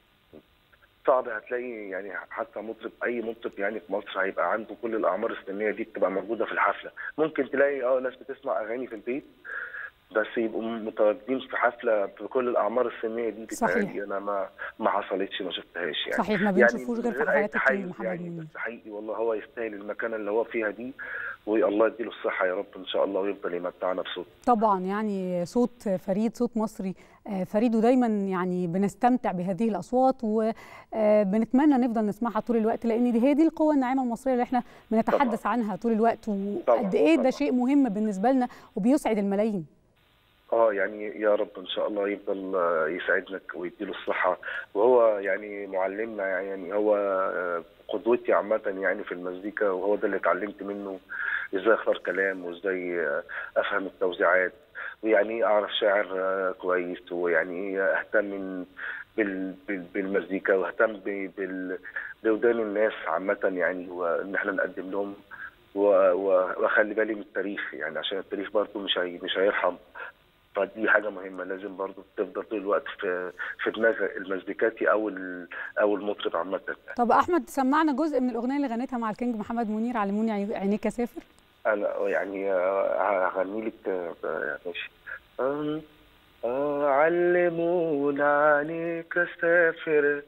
صعب هتلاقي يعني حتى مطرب اي مطرب يعني في مصر هيبقى عنده كل الاعمار السنيه دي بتبقى موجوده في الحفله ممكن تلاقي اه ناس بتسمع اغاني في البيت بس يبقوا متواجدين في حفله بكل الاعمار السنيه دي صحيح. بتهيألي انا ما ما حصلتش ما شفتهاش يعني صحيح ما يعني بنشوفوش غير في من أي حفلات الكينج تحيز محمد يعني منير بس حقيقي والله هو يستاهل المكانه اللي هو فيها دي والله يديله الصحه يا رب ان شاء الله ويفضل يمتعنا بصوته طبعا يعني صوت فريد صوت مصري آه، فريد ودايما يعني بنستمتع بهذه الاصوات وبنتمنى نفضل نسمعها طول الوقت لان دي هي دي القوه الناعمه المصريه اللي احنا بنتحدث عنها طول الوقت وقد ايه ده طبعاً. شيء مهم بالنسبه لنا وبيسعد الملايين اه يعني يا رب ان شاء الله يفضل آه، يسعدنا ويديله الصحه وهو يعني معلمنا يعني هو آه، قدوتي عامه يعني في المزيكا وهو ده اللي اتعلمت منه ازاي اختار كلام وازاي آه، افهم التوزيعات ويعني ايه اعرف شاعر آه، كويس ويعني ايه اهتم بال- بال- بالمزيكا واهتم ب- بال- بودان الناس عامه يعني وان احنا نقدم لهم و- و- واخلي بالي من التاريخ يعني عشان التاريخ برضه مش هي مش هيرحم فدي حاجه مهمه لازم برضو تفضل طول الوقت في في دماغ المزيكاتي او ال- او المطرب عامه طب احمد سمعنا جزء من الاغنيه اللي غنتها مع الكينج محمد منير علموني عي- عينيك يا سافر انا يعني آه، هغني لك آه، ماشي آم، آه، علمونا عنيك سافر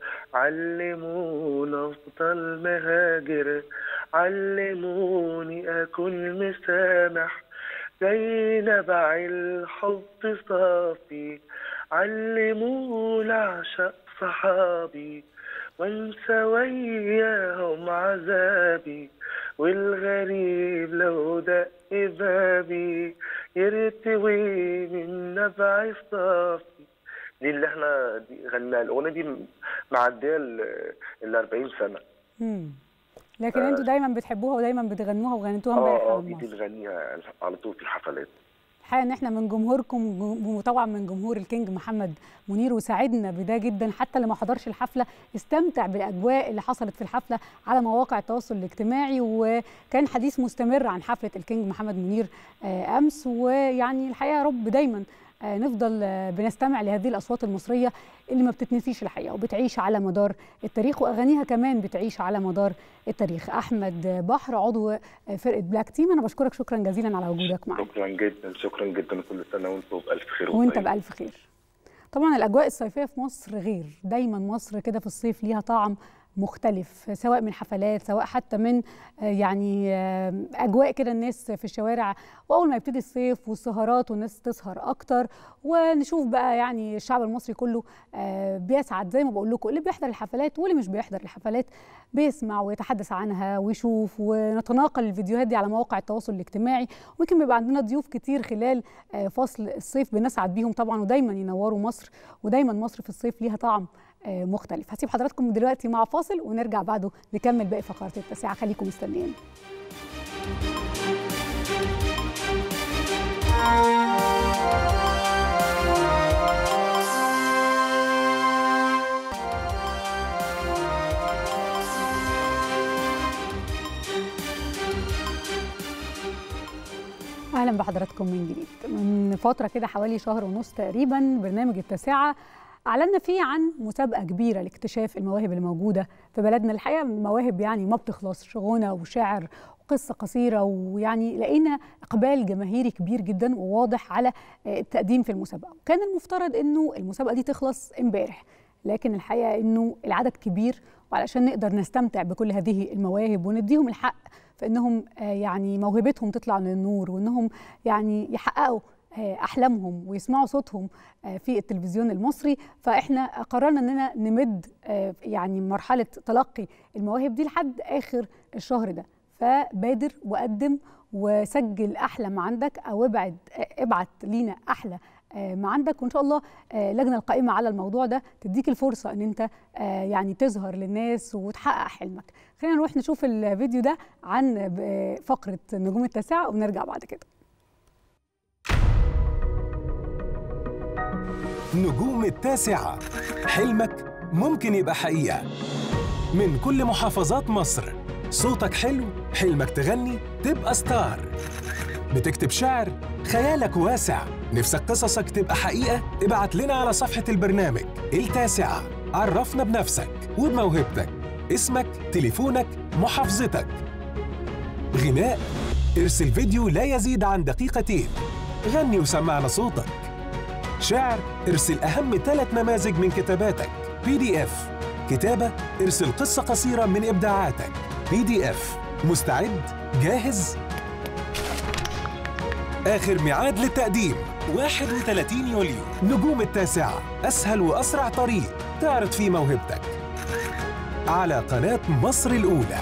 علمونا افضل مهاجر علموني اكون مسامح زي نبع الحب صافي علمونا اعشق صحابي وانسى وياهم عذابي والغريب لو دق بابي يرتوي من نبع صافي دي اللي احنا دي غناها الاغنيه دي معديه ال 40 سنه مم. لكن انتوا دايما بتحبوها ودايما بتغنوها وغنيتوها امبارح اه اه على دي المسرح بنغنيها على طول في الحفلات الحقيقه ان احنا من جمهوركم وطبعا من جمهور الكينج محمد منير وساعدنا بده جدا حتى اللي ما حضرش الحفله استمتع بالاجواء اللي حصلت في الحفله على مواقع التواصل الاجتماعي وكان حديث مستمر عن حفله الكينج محمد منير آه، امس ويعني الحقيقه يا رب دايما آه، نفضل آه، بنستمع لهذه الاصوات المصريه اللي ما بتتنسيش الحقيقه وبتعيش على مدار التاريخ واغانيها كمان بتعيش على مدار التاريخ احمد بحر عضو آه، فرقه بلاك تيم انا بشكرك شكرا جزيلا على وجودك معنا شكرا جدا شكرا جدا كل سنه وانتم بالف خير وانت وطيب. بألف خير طبعا الأجواء الصيفية في مصر غير دايما مصر كده في الصيف ليها طعم مختلف سواء من حفلات سواء حتى من يعني اجواء كده الناس في الشوارع واول ما يبتدي الصيف والسهرات والناس تسهر اكتر ونشوف بقى يعني الشعب المصري كله بيسعد زي ما بقول لكم اللي بيحضر الحفلات واللي مش بيحضر الحفلات بيسمع ويتحدث عنها ويشوف ونتناقل الفيديوهات دي على مواقع التواصل الاجتماعي ويمكن بيبقى عندنا ضيوف كتير خلال فصل الصيف بنسعد بيهم طبعا ودايما ينوروا مصر ودايما مصر في الصيف ليها طعم مختلف هسيب حضراتكم دلوقتي مع فاصل ونرجع بعده نكمل باقي فقرات التاسعه خليكم مستنيين اهلا بحضراتكم من جديد من فتره كده حوالي شهر ونص تقريبا برنامج التاسعه اعلنا فيه عن مسابقه كبيره لاكتشاف المواهب الموجوده في بلدنا الحقيقه مواهب يعني ما بتخلص غنى وشعر وقصه قصيره ويعني لقينا اقبال جماهيري كبير جدا وواضح على التقديم في المسابقه وكان المفترض انه المسابقه دي تخلص امبارح لكن الحقيقه انه العدد كبير وعلشان نقدر نستمتع بكل هذه المواهب ونديهم الحق في انهم يعني موهبتهم تطلع للنور وانهم يعني يحققوا احلامهم ويسمعوا صوتهم في التلفزيون المصري فاحنا قررنا اننا نمد يعني مرحله تلقي المواهب دي لحد اخر الشهر ده فبادر وقدم وسجل احلى ما عندك او ابعد ابعت لينا احلى ما عندك وان شاء الله اللجنه القائمه على الموضوع ده تديك الفرصه ان انت يعني تظهر للناس وتحقق حلمك خلينا نروح نشوف الفيديو ده عن فقره نجوم التاسعه ونرجع بعد كده نجوم التاسعة حلمك ممكن يبقى حقيقة من كل محافظات مصر صوتك حلو حلمك تغني تبقى ستار بتكتب شعر خيالك واسع نفسك قصصك تبقى حقيقة ابعت لنا على صفحة البرنامج التاسعة عرفنا بنفسك وبموهبتك اسمك تليفونك محافظتك غناء ارسل فيديو لا يزيد عن دقيقتين غني وسمعنا صوتك شعر ارسل أهم ثلاث نماذج من كتاباتك بي دي اف كتابة ارسل قصة قصيرة من إبداعاتك بي دي اف مستعد؟ جاهز؟ آخر ميعاد للتقديم 31 يوليو نجوم التاسعة أسهل وأسرع طريق تعرض فيه موهبتك على قناة مصر الأولى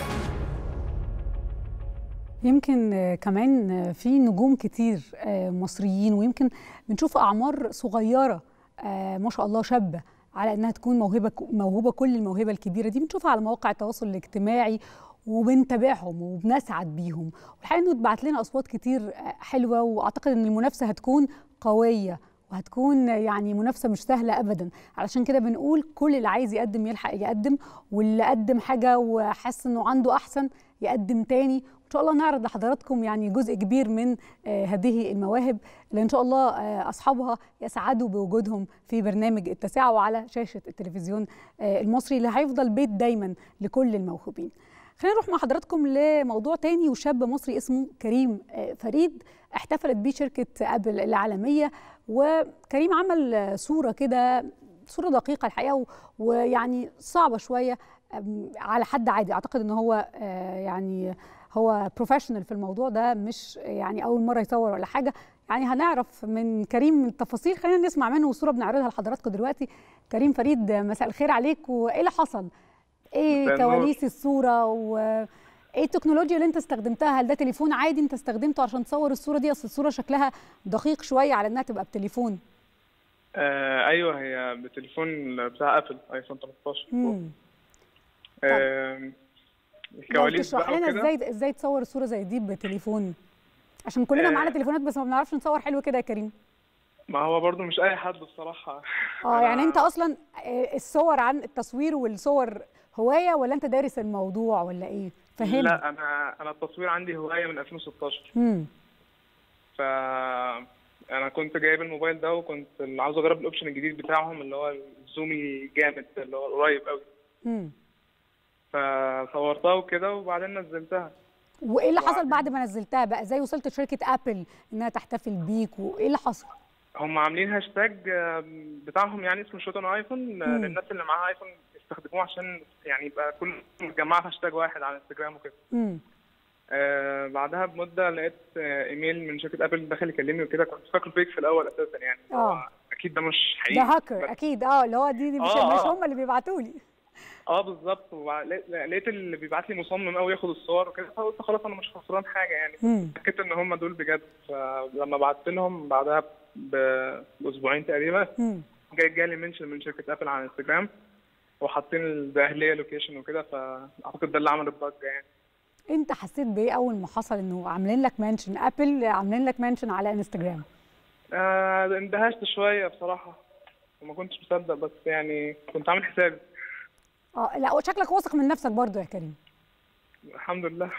يمكن كمان في نجوم كتير مصريين ويمكن بنشوف اعمار صغيره ما شاء الله شابه على انها تكون موهبه موهوبه كل الموهبه الكبيره دي بنشوفها على مواقع التواصل الاجتماعي وبنتابعهم وبنسعد بيهم والحقيقه انه اتبعت لنا اصوات كتير حلوه واعتقد ان المنافسه هتكون قويه وهتكون يعني منافسه مش سهله ابدا علشان كده بنقول كل اللي عايز يقدم يلحق يقدم واللي قدم حاجه وحس انه عنده احسن يقدم تاني ان شاء الله نعرض لحضراتكم يعني جزء كبير من آه هذه المواهب اللي ان شاء الله آه اصحابها يسعدوا بوجودهم في برنامج التاسعه وعلى شاشه التلفزيون آه المصري اللي هيفضل بيت دايما لكل الموهوبين. خلينا نروح مع حضراتكم لموضوع تاني وشاب مصري اسمه كريم فريد احتفلت بيه شركه ابل العالميه وكريم عمل صوره كده صوره دقيقه الحقيقه ويعني صعبه شويه على حد عادي اعتقد ان هو يعني هو بروفيشنال في الموضوع ده مش يعني اول مره يصور ولا حاجه يعني هنعرف من كريم التفاصيل خلينا نسمع منه والصوره بنعرضها لحضراتكم دلوقتي كريم فريد مساء الخير عليك وايه اللي حصل ايه كواليس الصوره وايه التكنولوجيا اللي انت استخدمتها هل ده تليفون عادي انت استخدمته عشان تصور الصوره دي اصل الصوره شكلها دقيق شويه على انها تبقى بتليفون آه ايوه هي بتليفون بتاع ابل ايفون 13 امم آه الكواليس تشرح لنا ازاي ازاي تصور الصوره زي دي بتليفون عشان كلنا آه معانا تليفونات بس ما بنعرفش نصور حلو كده يا كريم ما هو برضو مش اي حد بصراحه اه يعني انت اصلا الصور عن التصوير والصور هوايه ولا انت دارس الموضوع ولا ايه فهمني لا انا انا التصوير عندي هوايه من 2016 امم ف انا كنت جايب الموبايل ده وكنت عاوز اجرب الاوبشن الجديد بتاعهم اللي هو الزوم الجامد اللي هو قريب قوي امم فصورتها وكده وبعدين نزلتها وايه اللي حصل بعد ما نزلتها بقى ازاي وصلت شركه ابل انها تحتفل بيك وايه اللي حصل هم عاملين هاشتاج بتاعهم يعني اسمه شوت اون ايفون للناس اللي معاها ايفون بيستخدموه عشان يعني يبقى كل متجمعه في هاشتاج واحد على انستجرام وكده مم. آه بعدها بمده لقيت آه ايميل من شركه ابل دخل يكلمني وكده كنت فاكره فيك في الاول اساسا يعني آه. هو اكيد ده مش حقيقي ده هاكر اكيد اه اللي هو دي, دي مش, آه، مش آه. هم اللي بيبعتوا لي اه بالظبط ولقيت لقيت اللي بيبعت لي مصمم قوي ياخد الصور وكده فقلت خلاص انا مش خسران حاجه يعني مم. اتاكدت ان هم دول بجد فلما بعت لهم بعدها ب- باسبوعين تقريبا مم. جاي جالي منشن من شركه ابل على انستجرام وحاطين الداخليه لوكيشن وكده فاعتقد ده اللي عمل الضجه يعني انت حسيت بايه اول ما حصل انه عاملين لك منشن ابل عاملين لك منشن على انستجرام آه اندهشت شويه بصراحه وما كنتش مصدق بس يعني كنت عامل حسابي اه لا وشكلك واثق من نفسك برضو يا كريم الحمد لله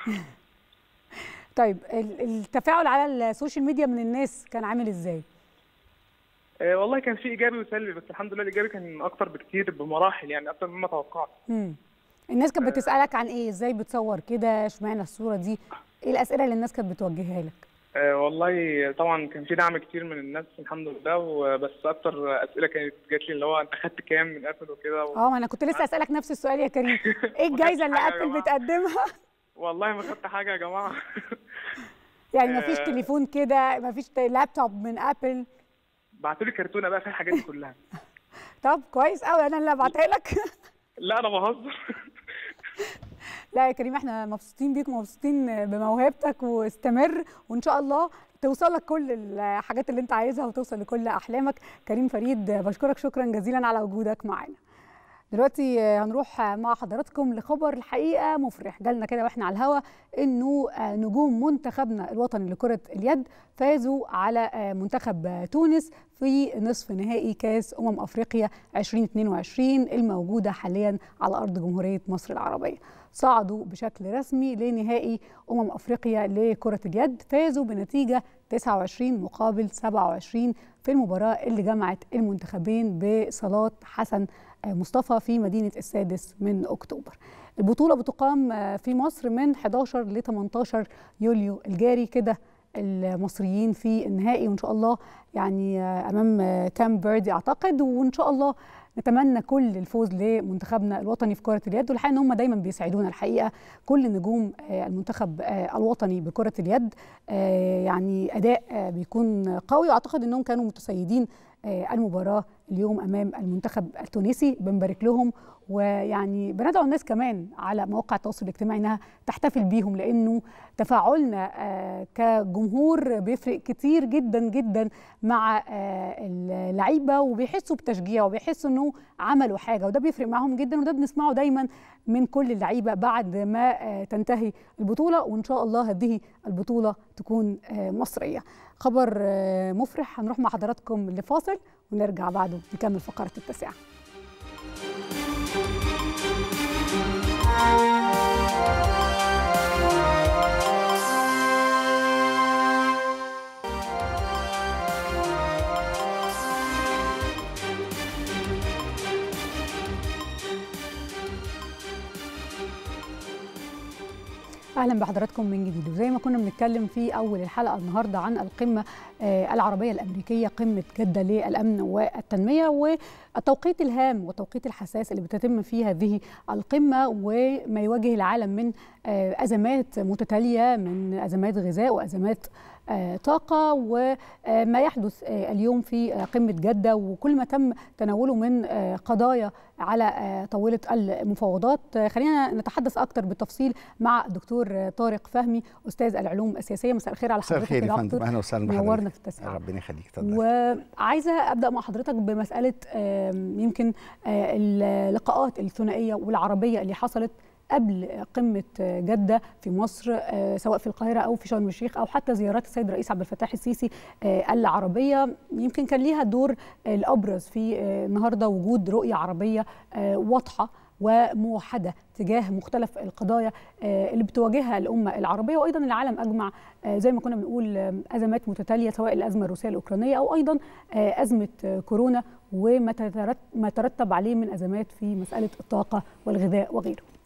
طيب ال- التفاعل على السوشيال ميديا من الناس كان عامل ازاي آه والله كان في ايجابي وسلبي بس الحمد لله الايجابي كان اكتر بكتير بمراحل يعني اكتر مما توقعت مم. الناس كانت بتسالك عن ايه ازاي بتصور كده اشمعنى الصوره دي ايه الاسئله اللي الناس كانت بتوجهها لك آه والله طبعا كان في دعم كتير من الناس الحمد لله وبس اكتر اسئله كانت جات لي اللي هو انت خدت كام من ابل وكده و... اه ما انا كنت لسه اسالك نفس السؤال يا كريم ايه الجايزه اللي حاجة يا ابل جماعة. بتقدمها والله ما خدت حاجه يا جماعه يعني ما فيش آه. تليفون كده ما فيش لابتوب من ابل بعتوا لي كرتونه بقى فيها الحاجات دي كلها طب كويس قوي انا اللي ابعتها لك لا انا بهزر لا يا كريم احنا مبسوطين بيك ومبسوطين بموهبتك واستمر وان شاء الله توصل لك كل الحاجات اللي انت عايزها وتوصل لكل احلامك كريم فريد بشكرك شكرا جزيلا على وجودك معانا دلوقتي هنروح مع حضراتكم لخبر الحقيقه مفرح جالنا كده واحنا على الهوا انه نجوم منتخبنا الوطني لكره اليد فازوا على منتخب تونس في نصف نهائي كاس امم افريقيا 2022 الموجوده حاليا على ارض جمهوريه مصر العربيه صعدوا بشكل رسمي لنهائي امم افريقيا لكره اليد فازوا بنتيجه 29 مقابل 27 في المباراه اللي جمعت المنتخبين بصالات حسن مصطفى في مدينه السادس من اكتوبر. البطوله بتقام في مصر من 11 ل 18 يوليو الجاري كده المصريين في النهائي وان شاء الله يعني امام كام بيردي اعتقد وان شاء الله نتمنى كل الفوز لمنتخبنا الوطني في كره اليد والحقيقه ان هم دايما بيسعدونا الحقيقه كل نجوم المنتخب الوطني بكره اليد يعني اداء بيكون قوي واعتقد انهم كانوا متسيدين المباراه اليوم امام المنتخب التونسي بنبارك لهم ويعني بندعو الناس كمان على مواقع التواصل الاجتماعي انها تحتفل بيهم لانه تفاعلنا كجمهور بيفرق كتير جدا جدا مع اللعيبه وبيحسوا بتشجيع وبيحسوا انه عملوا حاجه وده بيفرق معاهم جدا وده بنسمعه دايما من كل اللعيبه بعد ما تنتهي البطوله وان شاء الله هذه البطوله تكون مصريه. خبر مفرح هنروح مع حضراتكم لفاصل ونرجع بعده نكمل فقره التاسعه. اهلا بحضراتكم من جديد وزي ما كنا بنتكلم في اول الحلقه النهارده عن القمه العربيه الامريكيه قمه جده للامن والتنميه والتوقيت الهام والتوقيت الحساس اللي بتتم فيه هذه القمه وما يواجه العالم من ازمات متتاليه من ازمات غذاء وازمات طاقة وما يحدث اليوم في قمة جدة وكل ما تم تناوله من قضايا على طاولة المفاوضات خلينا نتحدث أكثر بالتفصيل مع الدكتور طارق فهمي أستاذ العلوم السياسية مساء الخير على حضرتك مساء الخير يا فندم أهلا وسهلا بحضرتك نورنا في التسعة ربنا يخليك اتفضل وعايزة أبدأ مع حضرتك بمسألة يمكن اللقاءات الثنائية والعربية اللي حصلت قبل قمة جدة في مصر سواء في القاهرة أو في شرم الشيخ أو حتى زيارات السيد الرئيس عبد الفتاح السيسي العربية يمكن كان ليها الدور الأبرز في النهاردة وجود رؤية عربية واضحة وموحدة تجاه مختلف القضايا اللي بتواجهها الأمة العربية وأيضا العالم أجمع زي ما كنا بنقول أزمات متتالية سواء الأزمة الروسية الأوكرانية أو أيضا أزمة كورونا وما ترتب عليه من أزمات في مسألة الطاقة والغذاء وغيره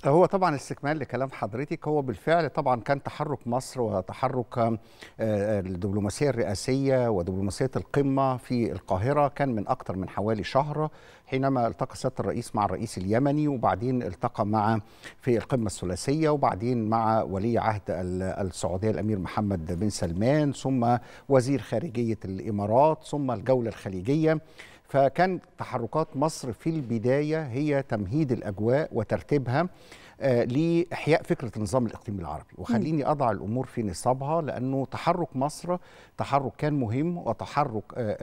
هو طبعا استكمال لكلام حضرتك هو بالفعل طبعا كان تحرك مصر وتحرك الدبلوماسيه الرئاسيه ودبلوماسيه القمه في القاهره كان من اكثر من حوالي شهر حينما التقى سياده الرئيس مع الرئيس اليمني وبعدين التقى مع في القمه الثلاثيه وبعدين مع ولي عهد السعوديه الامير محمد بن سلمان ثم وزير خارجيه الامارات ثم الجوله الخليجيه فكان تحركات مصر في البدايه هي تمهيد الاجواء وترتيبها آه لاحياء فكره النظام الاقليمي العربي وخليني اضع الامور في نصابها لانه تحرك مصر تحرك كان مهم وتحرك آه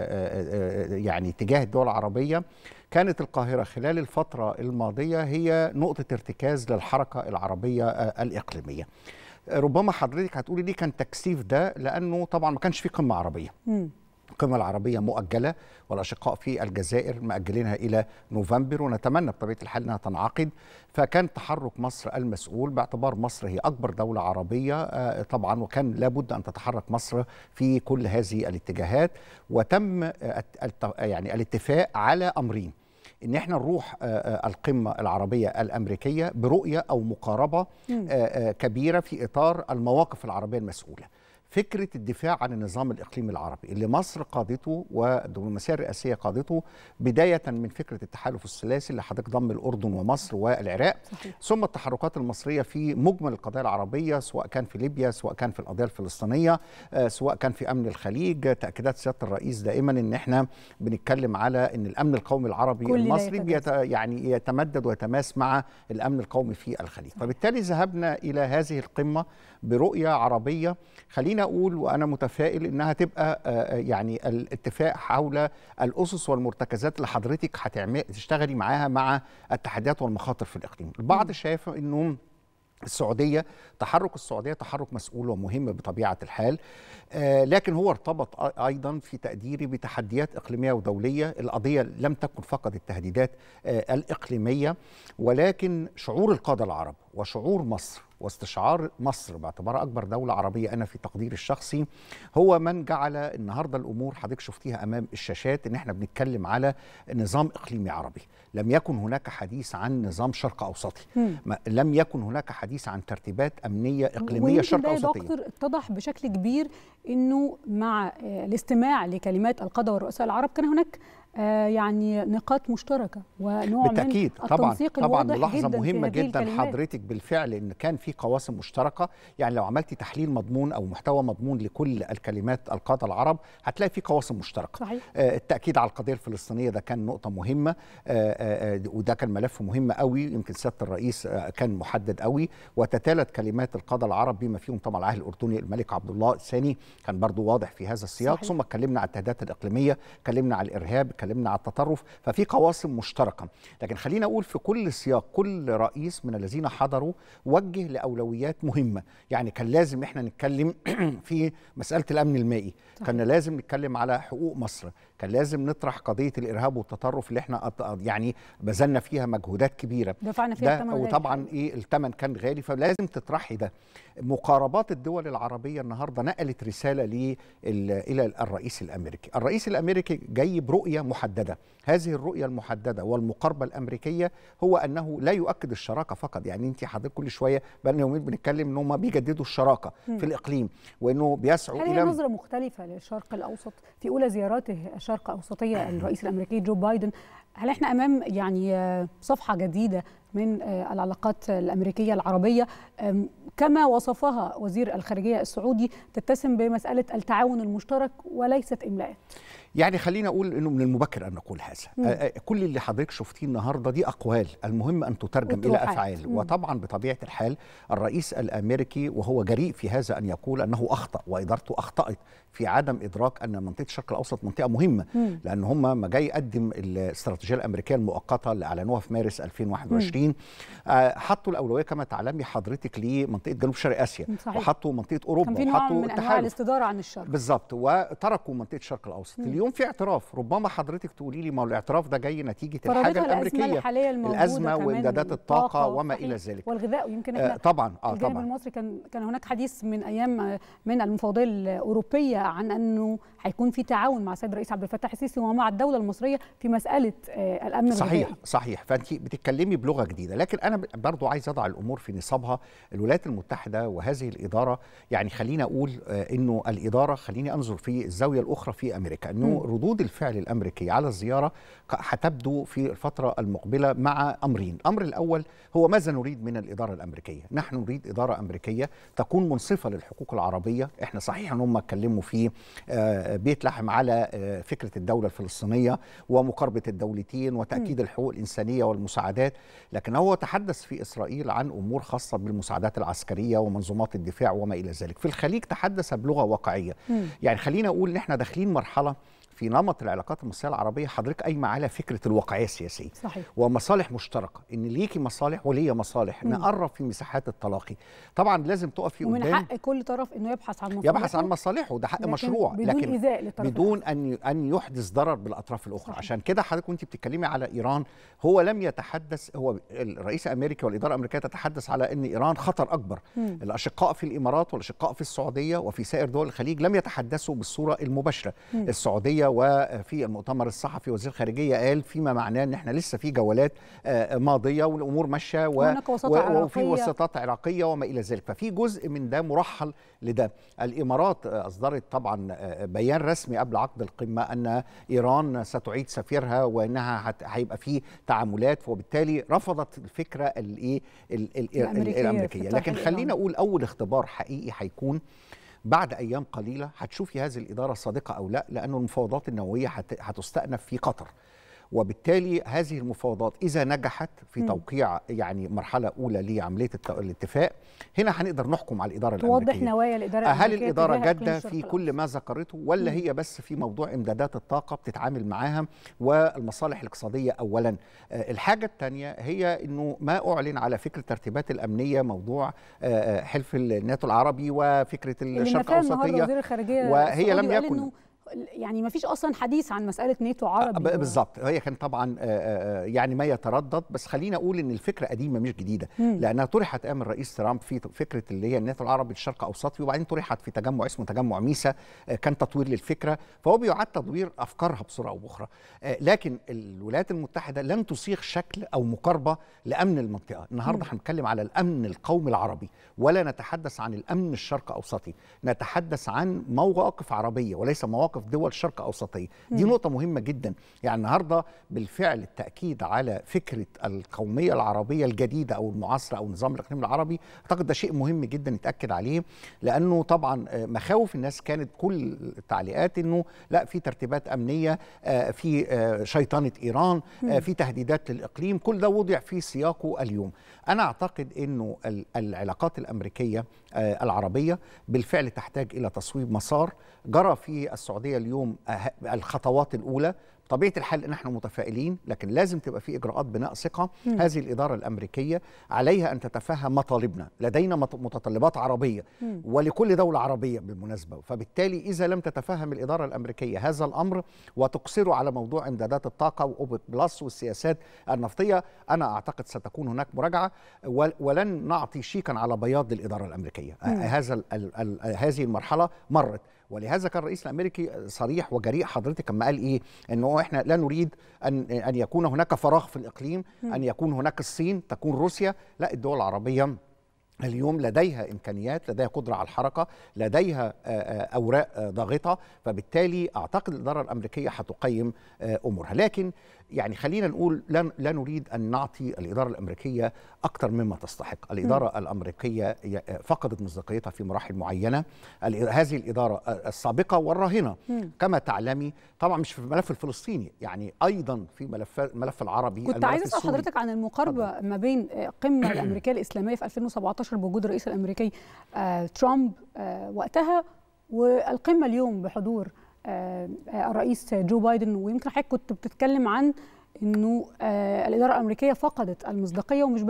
آه يعني تجاه الدول العربيه كانت القاهره خلال الفتره الماضيه هي نقطه ارتكاز للحركه العربيه الاقليميه ربما حضرتك هتقولي ليه كان تكثيف ده لانه طبعا ما كانش في قمه عربيه م. القمة العربية مؤجلة والأشقاء في الجزائر مأجلينها إلى نوفمبر ونتمنى بطبيعة الحال أنها تنعقد فكان تحرك مصر المسؤول باعتبار مصر هي أكبر دولة عربية طبعا وكان لابد أن تتحرك مصر في كل هذه الاتجاهات وتم يعني الاتفاق على أمرين ان احنا نروح القمه العربيه الامريكيه برؤيه او مقاربه كبيره في اطار المواقف العربيه المسؤوله فكره الدفاع عن النظام الاقليمي العربي اللي مصر قادته والدبلوماسيه الرئاسيه قادته بدايه من فكره التحالف الثلاثي اللي حضرتك ضم الاردن ومصر والعراق صحيح. ثم التحركات المصريه في مجمل القضايا العربيه سواء كان في ليبيا سواء كان في القضيه الفلسطينيه سواء كان في امن الخليج تاكيدات سياده الرئيس دائما ان احنا بنتكلم على ان الامن القومي العربي المصري بيت يعني يتمدد ويتماس مع الامن القومي في الخليج فبالتالي ذهبنا الى هذه القمه برؤيه عربيه خلينا اقول وانا متفائل انها تبقى يعني الاتفاق حول الاسس والمرتكزات اللي حضرتك هتشتغلي معاها مع التحديات والمخاطر في الاقليم البعض شايف انه السعوديه تحرك السعوديه تحرك مسؤول ومهم بطبيعه الحال آه لكن هو ارتبط ايضا في تقديري بتحديات اقليميه ودوليه القضيه لم تكن فقط التهديدات آه الاقليميه ولكن شعور القاده العرب وشعور مصر واستشعار مصر باعتبارها اكبر دوله عربيه انا في تقديري الشخصي هو من جعل النهارده الامور حضرتك شفتيها امام الشاشات ان احنا بنتكلم على نظام اقليمي عربي لم يكن هناك حديث عن نظام شرق اوسطي لم يكن هناك حديث عن ترتيبات امنيه اقليميه شرق اوسطيه دكتور اتضح بشكل كبير انه مع الاستماع لكلمات القاده والرؤساء العرب كان هناك آه يعني نقاط مشتركه ونوع بالتأكيد. من طبعا التنسيق طبعا الواضح ملاحظه جدا مهمه في هذه جدا الكلمات. حضرتك بالفعل ان كان في قواسم مشتركه يعني لو عملتي تحليل مضمون او محتوى مضمون لكل الكلمات القاده العرب هتلاقي في قواسم مشتركه صحيح. آه التاكيد على القضيه الفلسطينيه ده كان نقطه مهمه آه آه وده كان ملف مهم قوي يمكن سياده الرئيس آه كان محدد قوي وتتالت كلمات القاده العرب بما فيهم طبعا العهد الاردني الملك عبد الله الثاني كان برضو واضح في هذا السياق صحيح. ثم اتكلمنا على التهديدات الاقليميه اتكلمنا على الارهاب اتكلمنا على التطرف ففي قواسم مشتركه لكن خلينا اقول في كل سياق كل رئيس من الذين حضروا وجه لاولويات مهمه يعني كان لازم احنا نتكلم في مساله الامن المائي صحيح. كان لازم نتكلم على حقوق مصر كان لازم نطرح قضيه الارهاب والتطرف اللي احنا أط- يعني بذلنا فيها مجهودات كبيره دفعنا فيها ده الثمن غالي. وطبعا ايه الثمن كان غالي فلازم تطرحي ده مقاربات الدول العربيه النهارده نقلت رساله لي الى الرئيس الامريكي الرئيس الامريكي جاي برؤيه محدده هذه الرؤيه المحدده والمقاربه الامريكيه هو انه لا يؤكد الشراكه فقط يعني انت حضرتك كل شويه بقى يومين بنتكلم ان هم بيجددوا الشراكه في الاقليم وانه بيسعوا هل هي الى نظرة مختلفة للشرق الأوسط في أولى زياراته الشرق أوسطية الرئيس الأمريكي جو بايدن هل احنا أمام يعني آه، صفحة جديدة من آه، العلاقات الأمريكية العربية آم، كما وصفها وزير الخارجية السعودي تتسم بمسألة التعاون المشترك وليست إملاءات يعني خلينا اقول انه من المبكر ان نقول هذا مم. آه، آه، كل اللي حضرتك شفتيه النهارده دي اقوال المهم ان تترجم الى وتروحات. افعال مم. وطبعا بطبيعه الحال الرئيس الامريكي وهو جريء في هذا ان يقول انه اخطا وادارته اخطات في عدم ادراك ان منطقه الشرق الاوسط منطقه مهمه مم. لان هم ما جاي يقدم الاستراتيجيه الامريكيه المؤقته اللي اعلنوها في مارس 2021 آه، حطوا الاولويه كما تعلمي حضرتك لمنطقه جنوب شرق اسيا صحيح. وحطوا منطقه اوروبا كان في نوع وحطوا من أنواع التحالف الاستدارة عن الشرق بالظبط وتركوا منطقه الشرق الاوسط مم. اليوم اليوم في اعتراف ربما حضرتك تقولي لي ما هو الاعتراف ده جاي نتيجه الحاجه فرضتها الازمه الامريكيه الحاليه الموجوده الازمه كمان وامدادات الطاقه وما صحيح. الى ذلك والغذاء ويمكن آه احنا طبعا اه الجانب طبعا المصري كان كان هناك حديث من ايام آه، من المفوضيه الاوروبيه عن انه هيكون في تعاون مع السيد الرئيس عبد الفتاح السيسي ومع الدوله المصريه في مساله آه، الامن صحيح الغذائي صحيح فانت بتتكلمي بلغه جديده لكن انا برضو عايز اضع الامور في نصابها الولايات المتحده وهذه الاداره يعني خلينا اقول آه، انه الاداره خليني انظر في الزاويه الاخرى في امريكا انه مم. ردود الفعل الامريكيه على الزياره ك- هتبدو في الفتره المقبله مع امرين الامر الاول هو ماذا نريد من الاداره الامريكيه نحن نريد اداره امريكيه تكون منصفه للحقوق العربيه احنا صحيح ان هم اتكلموا في آه، بيت لحم على آه، فكره الدوله الفلسطينيه ومقاربه الدولتين وتاكيد الحقوق الانسانيه والمساعدات لكن هو تحدث في اسرائيل عن امور خاصه بالمساعدات العسكريه ومنظومات الدفاع وما الى ذلك في الخليج تحدث بلغه واقعيه مم. يعني خلينا اقول ان احنا داخلين مرحله في نمط العلاقات المصريه العربيه حضرتك قايمه على فكره الواقعيه السياسيه صحيح ومصالح مشتركه ان ليكي مصالح وليا مصالح مم. نقرب في مساحات التلاقي طبعا لازم تقفي ومن قدام حق كل طرف انه يبحث عن مصالحه يبحث عن مصالحه ده حق لكن مشروع بدون لكن ايذاء للطرف بدون ان ان يحدث ضرر بالاطراف الاخرى صحيح. عشان كده حضرتك وانت بتتكلمي على ايران هو لم يتحدث هو الرئيس الامريكي والاداره الامريكيه تتحدث على ان ايران خطر اكبر مم. الاشقاء في الامارات والاشقاء في السعوديه وفي سائر دول الخليج لم يتحدثوا بالصوره المباشره مم. السعوديه وفي المؤتمر الصحفي وزير الخارجيه قال فيما معناه ان احنا لسه في جولات آه، ماضيه والامور ماشيه و- وهناك وساطة و- وفي عراقية. وساطات عراقيه وما الى ذلك ففي جزء من ده مرحل لده الامارات آه، اصدرت طبعا آه، بيان رسمي قبل عقد القمه ان ايران ستعيد سفيرها وانها هت- هيبقى في تعاملات وبالتالي رفضت الفكره الايه ال- ال- الأمريكية الامريكيه في طرح لكن الإيران. خلينا اقول اول اختبار حقيقي هيكون بعد ايام قليله هتشوفي هذه الاداره صادقه او لا لانه المفاوضات النوويه هت- هتستأنف في قطر وبالتالي هذه المفاوضات اذا نجحت في مم. توقيع يعني مرحله اولى لعمليه الت- الاتفاق هنا هنقدر نحكم على الاداره توضح الامريكيه نوايا الاداره هل الأمريكية الاداره تجاه إقليم جاده الشرق في الأوسط؟ كل ما ذكرته ولا مم. هي بس في موضوع امدادات الطاقه بتتعامل معاها والمصالح الاقتصاديه اولا آه، الحاجه الثانيه هي انه ما اعلن على فكره الترتيبات الامنيه موضوع آه، آه، حلف الناتو العربي وفكره اللي الشرق نفاه النهارده الاوسطيه وزير الخارجيه وهي السعودي لم وقال يكن- إنه يعني ما فيش اصلا حديث عن مساله ناتو عربي ب- بالظبط هي كان طبعا آه، آه، يعني ما يتردد بس خلينا اقول ان الفكره قديمه مش جديده مم. لانها طرحت ايام الرئيس ترامب في فكره اللي هي الناتو العربي الشرق الاوسطي وبعدين طرحت في تجمع اسمه تجمع ميسا آه، كان تطوير للفكره فهو بيعاد تطوير افكارها بصوره او باخرى آه، لكن الولايات المتحده لن تصيغ شكل او مقاربه لامن المنطقه النهارده مم. هنتكلم على الامن القومي العربي ولا نتحدث عن الامن الشرق اوسطي نتحدث عن مواقف عربيه وليس مواقف دول شرق اوسطيه دي مم. نقطه مهمه جدا يعني النهارده بالفعل التاكيد على فكره القوميه العربيه الجديده او المعاصره او نظام الاقليم العربي اعتقد ده شيء مهم جدا نتاكد عليه لانه طبعا آه، مخاوف الناس كانت كل التعليقات انه لا في ترتيبات امنيه آه، في آه، شيطنه ايران آه، مم. في تهديدات للاقليم كل ده وضع في سياقه اليوم انا اعتقد انه ال- العلاقات الامريكيه آه، العربيه بالفعل تحتاج الى تصويب مسار جرى في السعوديه اليوم أه- الخطوات الاولى طبيعه الحال ان احنا متفائلين لكن لازم تبقى في اجراءات بناء ثقه مم. هذه الاداره الامريكيه عليها ان تتفهم مطالبنا لدينا مت- متطلبات عربيه مم. ولكل دوله عربيه بالمناسبه فبالتالي اذا لم تتفهم الاداره الامريكيه هذا الامر وتقصره على موضوع امدادات الطاقه واوبك بلس والسياسات النفطيه انا اعتقد ستكون هناك مراجعه ول- ولن نعطي شيكا على بياض للاداره الامريكيه مم. هذا ال- ال- ال- هذه المرحله مرت ولهذا كان الرئيس الامريكي صريح وجريء حضرتك لما قال ايه انه احنا لا نريد ان ان يكون هناك فراغ في الاقليم مم. ان يكون هناك الصين تكون روسيا لا الدول العربيه اليوم لديها امكانيات لديها قدره على الحركه لديها آه، آه، اوراق آه، ضاغطه فبالتالي اعتقد الاداره الامريكيه هتقيم آه، امورها لكن يعني خلينا نقول لا لا نريد ان نعطي الاداره الامريكيه اكثر مما تستحق الاداره الامريكيه ي- فقدت مصداقيتها في مراحل معينه ال- هذه الاداره آه، السابقه والراهنه مم. كما تعلمي طبعا مش في الملف الفلسطيني يعني ايضا في ملف الملف العربي كنت الملف عايز اسال السوري. حضرتك عن المقاربه ما بين آه، القمه الامريكيه الاسلاميه في 2017 بوجود الرئيس الامريكي آه، ترامب آه، وقتها والقمه اليوم بحضور آه، آه، الرئيس جو بايدن ويمكن حضرتك كنت بتتكلم عن انه آه، الاداره الامريكيه فقدت المصداقيه ومش بس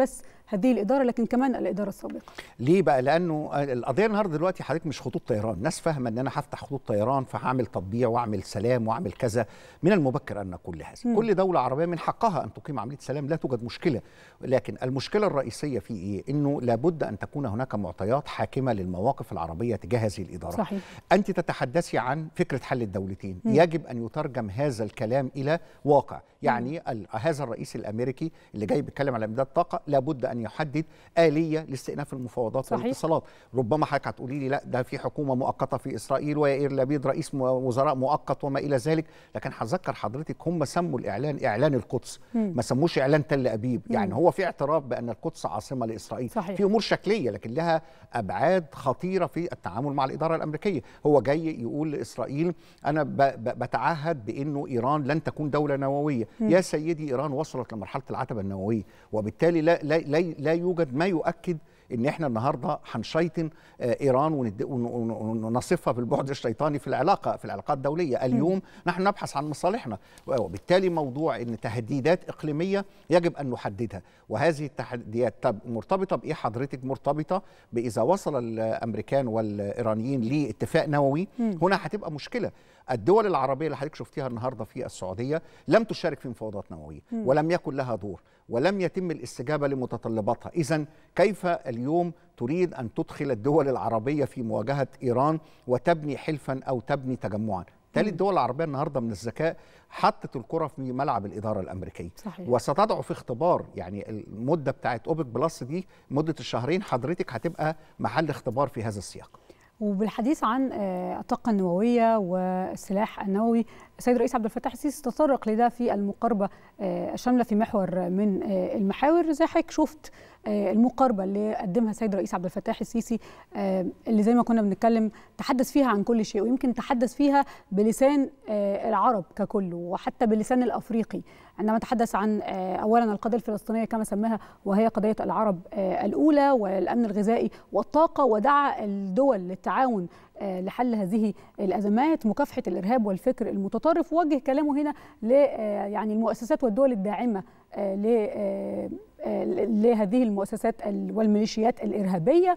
هذه الاداره لكن كمان الاداره السابقه ليه بقى لانه القضيه النهارده دلوقتي حضرتك مش خطوط طيران ناس فاهمه ان انا هفتح خطوط طيران فهعمل تطبيع واعمل سلام واعمل كذا من المبكر ان نقول هذا مم. كل دوله عربيه من حقها ان تقيم عمليه سلام لا توجد مشكله لكن المشكله الرئيسيه في ايه انه لابد ان تكون هناك معطيات حاكمه للمواقف العربيه تجاه هذه الاداره صحيح أنت تتحدثي عن فكرة حل الدولتين مم. يجب أن يترجم هذا الكلام إلى واقع يعني ال- هذا الرئيس الأمريكي اللي جاي بيتكلم على إمداد طاقة لابد أن يحدد آلية لاستئناف المفاوضات صحيح. والاتصالات ربما حضرتك هتقولي لي لا ده في حكومة مؤقتة في إسرائيل ويائير لبيد رئيس م- وزراء مؤقت وما إلى ذلك لكن هذكر حضرتك هم سموا الإعلان إعلان القدس مم. ما سموش إعلان تل أبيب يعني مم. هو في اعتراف بأن القدس عاصمة لإسرائيل صحيح. في امور شكليه لكن لها ابعاد خطيره في التعامل مع الاداره الامريكيه هو جاي يقول لاسرائيل انا ب- ب- بتعهد بانه ايران لن تكون دوله نوويه مم. يا سيدي ايران وصلت لمرحله العتبه النوويه وبالتالي لا لا لا, لا يوجد ما يؤكد ان احنا النهارده هنشيطن آه، ايران وند- ون- ون- ونصفها بالبعد الشيطاني في العلاقه في العلاقات الدوليه اليوم نحن نبحث عن مصالحنا وبالتالي موضوع ان تهديدات اقليميه يجب ان نحددها وهذه التحديات طب مرتبطه بايه حضرتك مرتبطه باذا وصل الامريكان والايرانيين لاتفاق نووي مم. هنا هتبقى مشكله الدول العربيه اللي حضرتك شفتيها النهارده في السعوديه لم تشارك في مفاوضات نوويه مم. ولم يكن لها دور ولم يتم الاستجابه لمتطلباتها اذا كيف اليوم تريد ان تدخل الدول العربيه في مواجهه ايران وتبني حلفا او تبني تجمعا بالتالي الدول العربيه النهارده من الذكاء حطت الكره في ملعب الاداره الامريكيه صحيح. وستضع في اختبار يعني المده بتاعت اوبك بلس دي مده الشهرين حضرتك هتبقى محل اختبار في هذا السياق وبالحديث عن آه، الطاقة النووية والسلاح النووي السيد الرئيس عبد الفتاح السيسي تطرق لده في المقاربة آه، الشاملة في محور من آه، المحاور زي حضرتك شفت آه، المقاربة اللي قدمها السيد الرئيس عبد الفتاح السيسي آه، اللي زي ما كنا بنتكلم تحدث فيها عن كل شيء ويمكن تحدث فيها بلسان آه، العرب ككل وحتى بلسان الأفريقي عندما تحدث عن آه، أولا القضية الفلسطينية كما سماها وهي قضية العرب آه، الأولى والأمن الغذائي والطاقة ودعا الدول للتعاون آه، لحل هذه الازمات مكافحه الارهاب والفكر المتطرف ووجه كلامه هنا ل آه، يعني المؤسسات والدول الداعمه آه، ل آه، آه، لهذه المؤسسات ال- والميليشيات الارهابيه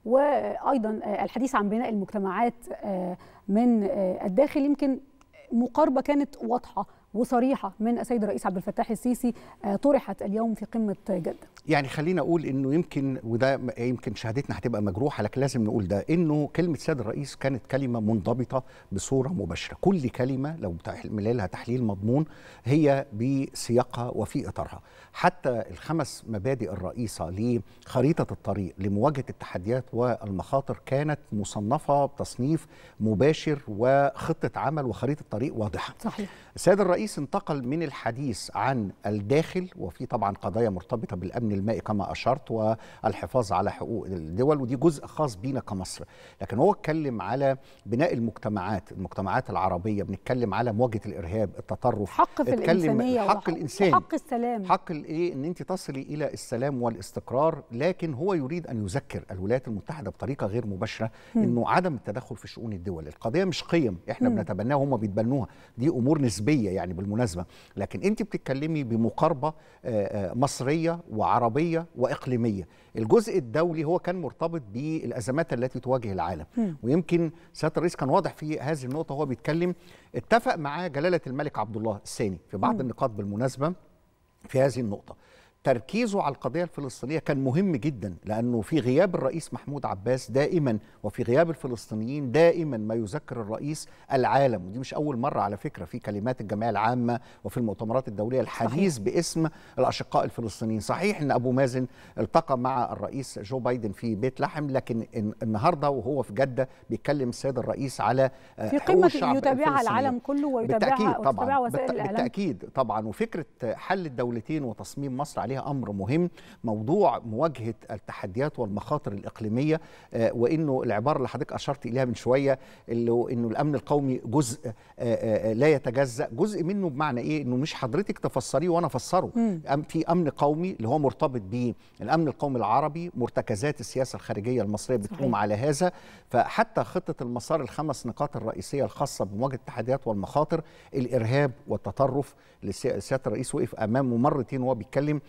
وايضا آه، الحديث عن بناء المجتمعات آه، من آه، الداخل يمكن مقاربه كانت واضحه وصريحه من السيد الرئيس عبد الفتاح السيسي آه، طرحت اليوم في قمه جده يعني خلينا اقول انه يمكن وده م- يمكن شهادتنا هتبقى مجروحه لكن لازم نقول ده انه كلمه سيد الرئيس كانت كلمه منضبطه بصوره مباشره كل كلمه لو بتعمل لها تحليل مضمون هي بسياقها وفي اطارها حتى الخمس مبادئ الرئيسه لخريطه الطريق لمواجهه التحديات والمخاطر كانت مصنفه بتصنيف مباشر وخطه عمل وخريطه طريق واضحه صحيح السيد الرئيس انتقل من الحديث عن الداخل وفي طبعا قضايا مرتبطه بالامن المائي كما اشرت والحفاظ على حقوق الدول ودي جزء خاص بينا كمصر لكن هو اتكلم على بناء المجتمعات المجتمعات العربيه بنتكلم على مواجهه الارهاب التطرف حق في اتكلم الانسانيه حق وحق- الانسان وحق السلام حق الايه ان انت تصلي الى السلام والاستقرار لكن هو يريد ان يذكر الولايات المتحده بطريقه غير مباشره مم. انه عدم التدخل في شؤون الدول القضيه مش قيم احنا مم. بنتبناها وهم بيتبنوها دي امور نسبيه يعني بالمناسبه لكن انت بتتكلمي بمقاربه آه، آه، مصريه وعربيه واقليميه الجزء الدولي هو كان مرتبط بالازمات التي تواجه العالم مم. ويمكن سياده الرئيس كان واضح في هذه النقطه وهو بيتكلم اتفق معاه جلاله الملك عبد الله الثاني في بعض مم. النقاط بالمناسبه في هذه النقطة تركيزه على القضية الفلسطينية كان مهم جدا لأنه في غياب الرئيس محمود عباس دائما وفي غياب الفلسطينيين دائما ما يذكر الرئيس العالم ودي مش أول مرة على فكرة في كلمات الجمعية العامة وفي المؤتمرات الدولية الحديث صحيح. باسم الأشقاء الفلسطينيين صحيح أن أبو مازن التقى مع الرئيس جو بايدن في بيت لحم لكن إن- النهاردة وهو في جدة بيتكلم السيد الرئيس على آه، في حقوق قمه الشعب يتابعها الفلسطيني. العالم كله بالتأكيد ويتابعها طبعا وتتابعها وسائل بالت- الاعلام بالتأكيد طبعا وفكرة حل الدولتين وتصميم مصر عليها أمر مهم موضوع مواجهة التحديات والمخاطر الإقليمية آه، وإنه العبارة اللي حضرتك أشرت إليها من شوية اللي هو إنه الأمن القومي جزء آه، آه، لا يتجزأ جزء منه بمعنى إيه إنه مش حضرتك تفسريه وأنا أفسره مم. أم- في أمن قومي اللي هو مرتبط بالأمن القومي العربي مرتكزات السياسة الخارجية المصرية بتقوم صحيح. على هذا فحتى خطة المسار الخمس نقاط الرئيسية الخاصة بمواجهة التحديات والمخاطر الإرهاب والتطرف اللي سي- سيادة الرئيس وقف أمامه مرتين وهو بيتكلم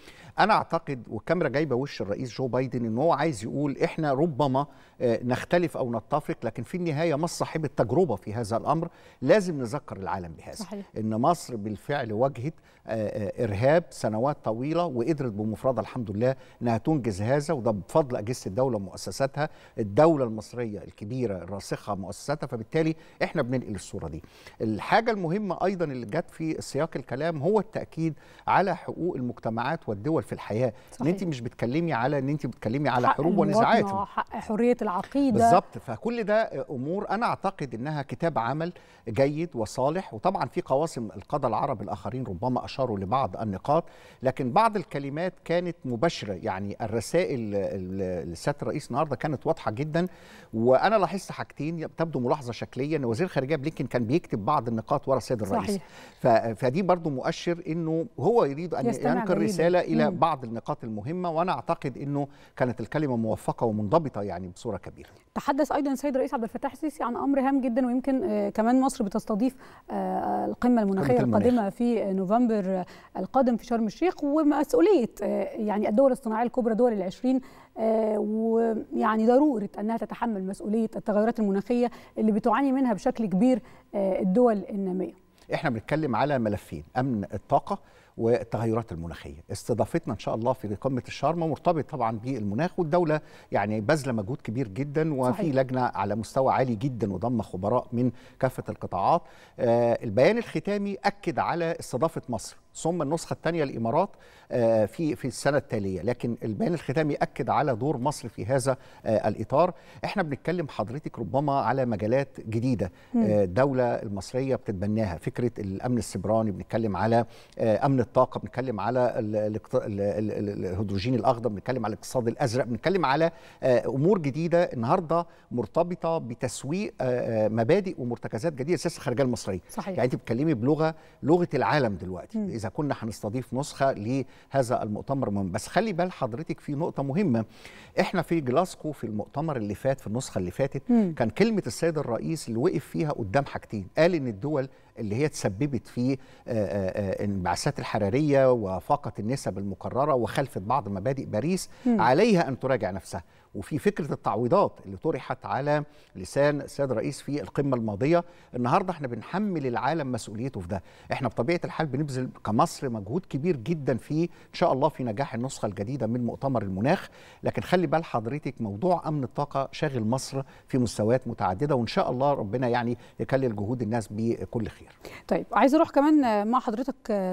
انا اعتقد والكاميرا جايبه وش الرئيس جو بايدن ان هو عايز يقول احنا ربما آه، نختلف او نتفق لكن في النهايه مصر صاحبه تجربه في هذا الامر لازم نذكر العالم بهذا صحيح. ان مصر بالفعل واجهت آه، آه، ارهاب سنوات طويله وقدرت بمفردها الحمد لله انها تنجز هذا وده بفضل اجهزه الدوله ومؤسساتها الدوله المصريه الكبيره الراسخه مؤسساتها فبالتالي احنا بننقل الصوره دي الحاجه المهمه ايضا اللي جت في سياق الكلام هو التاكيد على حقوق المجتمعات والدول في الحياه ان صحيح. انت مش بتكلمي على ان انت بتكلمي على حق حروب المواطنة، ونزاعات حق حريه العقيده بالظبط فكل ده امور انا اعتقد انها كتاب عمل جيد وصالح وطبعا في قواسم القاده العرب الاخرين ربما اشاروا لبعض النقاط لكن بعض الكلمات كانت مباشره يعني الرسائل ال- لسياده الرئيس النهارده كانت واضحه جدا وانا لاحظت حاجتين تبدو ملاحظه شكليه ان وزير الخارجيه بلينكن كان بيكتب بعض النقاط ورا السيد الرئيس صحيح. ف- فدي برضو مؤشر انه هو يريد ان يستمع ينقل جيداً. رساله الى مم. بعض النقاط المهمه وانا اعتقد انه كانت الكلمه موفقه ومنضبطه يعني بصوره كبيره تحدث ايضا السيد الرئيس عبد الفتاح السيسي عن امر هام جدا ويمكن آه، كمان مصر بتستضيف آه، القمه المناخيه قمة المناخ. القادمه في نوفمبر آه، القادم في شرم الشيخ ومسؤوليه آه، يعني الدول الصناعيه الكبرى دول العشرين آه، ويعني ضروره انها تتحمل مسؤوليه التغيرات المناخيه اللي بتعاني منها بشكل كبير آه، الدول الناميه. احنا بنتكلم على ملفين امن الطاقه والتغيرات المناخيه استضافتنا ان شاء الله في قمه الشرم مرتبط طبعا بالمناخ والدوله يعني باذله مجهود كبير جدا وفي صحيح. لجنه على مستوى عالي جدا وضم خبراء من كافه القطاعات آه البيان الختامي اكد على استضافه مصر ثم النسخه الثانيه الامارات آه في في السنه التاليه لكن البيان الختامي اكد على دور مصر في هذا آه الاطار احنا بنتكلم حضرتك ربما على مجالات جديده آه الدوله المصريه بتتبناها فكره الامن السبراني بنتكلم على آه امن الطاقه بنتكلم على ال- الاقت- ال- ال- ال- الهيدروجين الاخضر بنتكلم على الاقتصاد الازرق بنتكلم على آه، امور جديده النهارده مرتبطه بتسويق آه، آه، مبادئ ومرتكزات جديده سياسه الخارجيه المصريه صحيح. يعني انت بتتكلمي بلغه لغه العالم دلوقتي اذا كنا هنستضيف نسخه لهذا المؤتمر مهم بس خلي بال حضرتك في نقطه مهمه احنا في جلاسكو في المؤتمر اللي فات في النسخه اللي فاتت مم. كان كلمه السيد الرئيس اللي وقف فيها قدام حاجتين قال ان الدول اللي هي تسببت في آه، آه، آه، الانبعاثات الحراريه وفاقت النسب المقرره وخلفت بعض مبادئ باريس عليها ان تراجع نفسها وفي فكره التعويضات اللي طرحت على لسان السيد الرئيس في القمه الماضيه النهارده احنا بنحمل العالم مسؤوليته في ده احنا بطبيعه الحال بنبذل كمصر مجهود كبير جدا في ان شاء الله في نجاح النسخه الجديده من مؤتمر المناخ لكن خلي بال حضرتك موضوع امن الطاقه شاغل مصر في مستويات متعدده وان شاء الله ربنا يعني يكلل جهود الناس بكل خير طيب عايزه اروح كمان آه، مع حضرتك آه،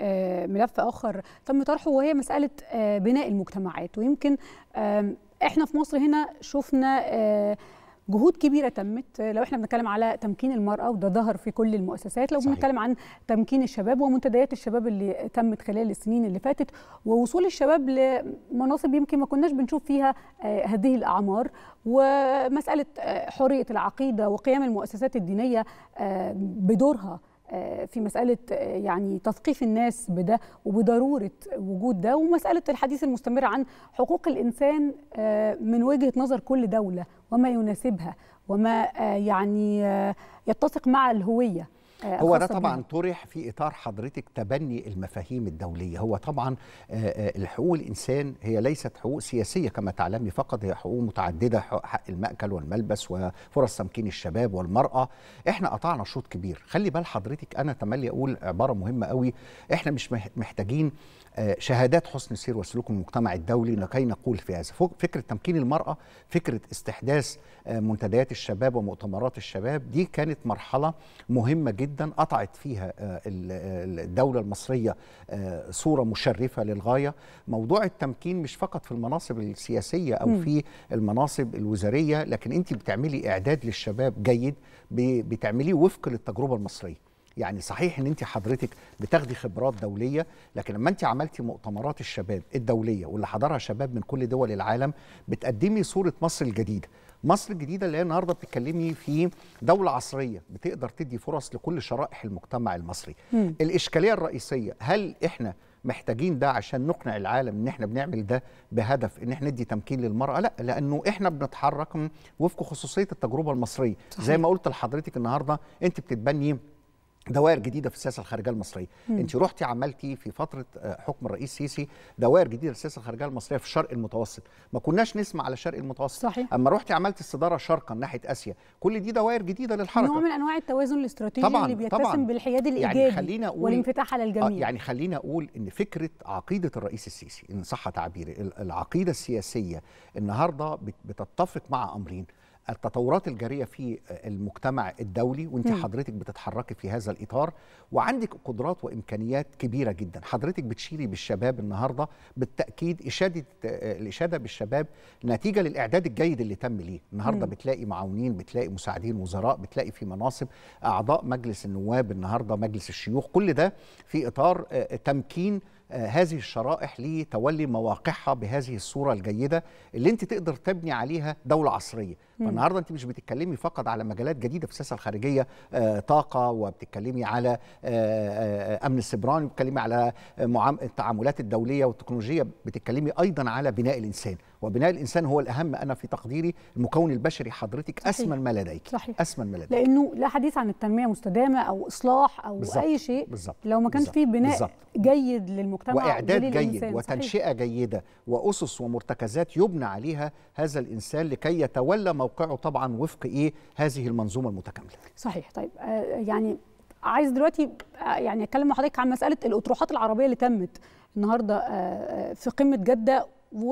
لملف اخر تم طرحه وهي مساله آه، بناء المجتمعات ويمكن آم، احنا في مصر هنا شفنا آه، جهود كبيره تمت آه، لو احنا بنتكلم على تمكين المراه وده ظهر في كل المؤسسات لو صحيح. بنتكلم عن تمكين الشباب ومنتديات الشباب اللي تمت خلال السنين اللي فاتت ووصول الشباب لمناصب يمكن ما كناش بنشوف فيها آه، هذه الاعمار ومساله آه، حريه العقيده وقيام المؤسسات الدينيه آه، بدورها آه، في مسألة آه، يعني تثقيف الناس بده وبضرورة وجود ده ومسألة الحديث المستمر عن حقوق الإنسان آه، من وجهة نظر كل دولة وما يناسبها وما آه، يعني آه، يتسق مع الهوية آه، هو ده الخاصة طبعا بيها. طرح في اطار حضرتك تبني المفاهيم الدوليه هو طبعا آه، آه، الحقوق الانسان هي ليست حقوق سياسيه كما تعلمي فقط هي حقوق متعدده حق حق المأكل والملبس وفرص تمكين الشباب والمراه احنا قطعنا شوط كبير خلي بال حضرتك انا تملي اقول عباره مهمه قوي احنا مش مح- محتاجين آه، شهادات حسن سير وسلوك من المجتمع الدولي لكي نقول في هذا فوق- فكره تمكين المراه فكره استحداث آه، منتديات الشباب ومؤتمرات الشباب دي كانت مرحله مهمه جدا قطعت فيها آه، ال- ال- الدوله المصريه آه، صوره مشرفه للغايه موضوع التمكين مش فقط في المناصب السياسيه او في المناصب الوزاريه لكن انت بتعملي اعداد للشباب جيد ب- بتعمليه وفق للتجربه المصريه يعني صحيح ان انت حضرتك بتاخدي خبرات دوليه لكن لما انت عملتي مؤتمرات الشباب الدوليه واللي حضرها شباب من كل دول العالم بتقدمي صوره مصر الجديده مصر الجديده اللي هي النهارده بتتكلمي في دوله عصريه بتقدر تدي فرص لكل شرائح المجتمع المصري مم. الاشكاليه الرئيسيه هل احنا محتاجين ده عشان نقنع العالم ان احنا بنعمل ده بهدف ان احنا ندي تمكين للمراه لا لانه احنا بنتحرك وفق خصوصيه التجربه المصريه صحيح. زي ما قلت لحضرتك النهارده انت بتتبني دوائر جديده في السياسه الخارجيه المصريه مم. انت رحتي عملتي في فتره آه، حكم الرئيس السيسي دوائر جديده للسياسه الخارجيه المصريه في الشرق المتوسط ما كناش نسمع على الشرق المتوسط صحيح. اما رحتي عملتي الصداره شرقا ناحيه اسيا كل دي دوائر جديده للحركه نوع من انواع التوازن الاستراتيجي طبعاً، اللي بيتسم طبعاً. بالحياد يعني الايجابي خلينا أقول- والانفتاح على الجميع آه، يعني خلينا اقول ان فكره عقيده الرئيس السيسي ان صح تعبيري ال- العقيده السياسيه النهارده بت- بتتفق مع امرين التطورات الجاريه في المجتمع الدولي وانت مم. حضرتك بتتحركي في هذا الاطار وعندك قدرات وامكانيات كبيره جدا حضرتك بتشيري بالشباب النهارده بالتاكيد اشاده آه، الاشاده بالشباب نتيجه للاعداد الجيد اللي تم ليه النهارده مم. بتلاقي معاونين بتلاقي مساعدين وزراء بتلاقي في مناصب اعضاء مجلس النواب النهارده مجلس الشيوخ كل ده في اطار آه، تمكين آه، هذه الشرائح لتولي مواقعها بهذه الصوره الجيده اللي انت تقدر تبني عليها دوله عصريه مم. فالنهارده انت مش بتتكلمي فقط على مجالات جديده في السياسه الخارجيه آه، طاقه وبتتكلمي على آه، آه، امن السيبراني وبتتكلمي على آه، معام- التعاملات الدوليه والتكنولوجيه بتتكلمي ايضا على بناء الانسان وبناء الانسان هو الاهم انا في تقديري المكون البشري حضرتك صحيح. اسمن ما لديك صحيح. اسمن ما لديك لانه لا حديث عن التنميه مستدامه او اصلاح او بالظبط، اي شيء بالظبط، لو ما كانش بالظبط، فيه بناء بالظبط. جيد للمجتمع واعداد وللإنسان. جيد صحيح. وتنشئه جيده واسس ومرتكزات يبنى عليها هذا الانسان لكي يتولى موقعه طبعا وفق ايه هذه المنظومه المتكامله صحيح طيب آه يعني عايز دلوقتي آه يعني اتكلم مع حضرتك عن مساله الاطروحات العربيه اللي تمت النهارده آه آه، في قمه جده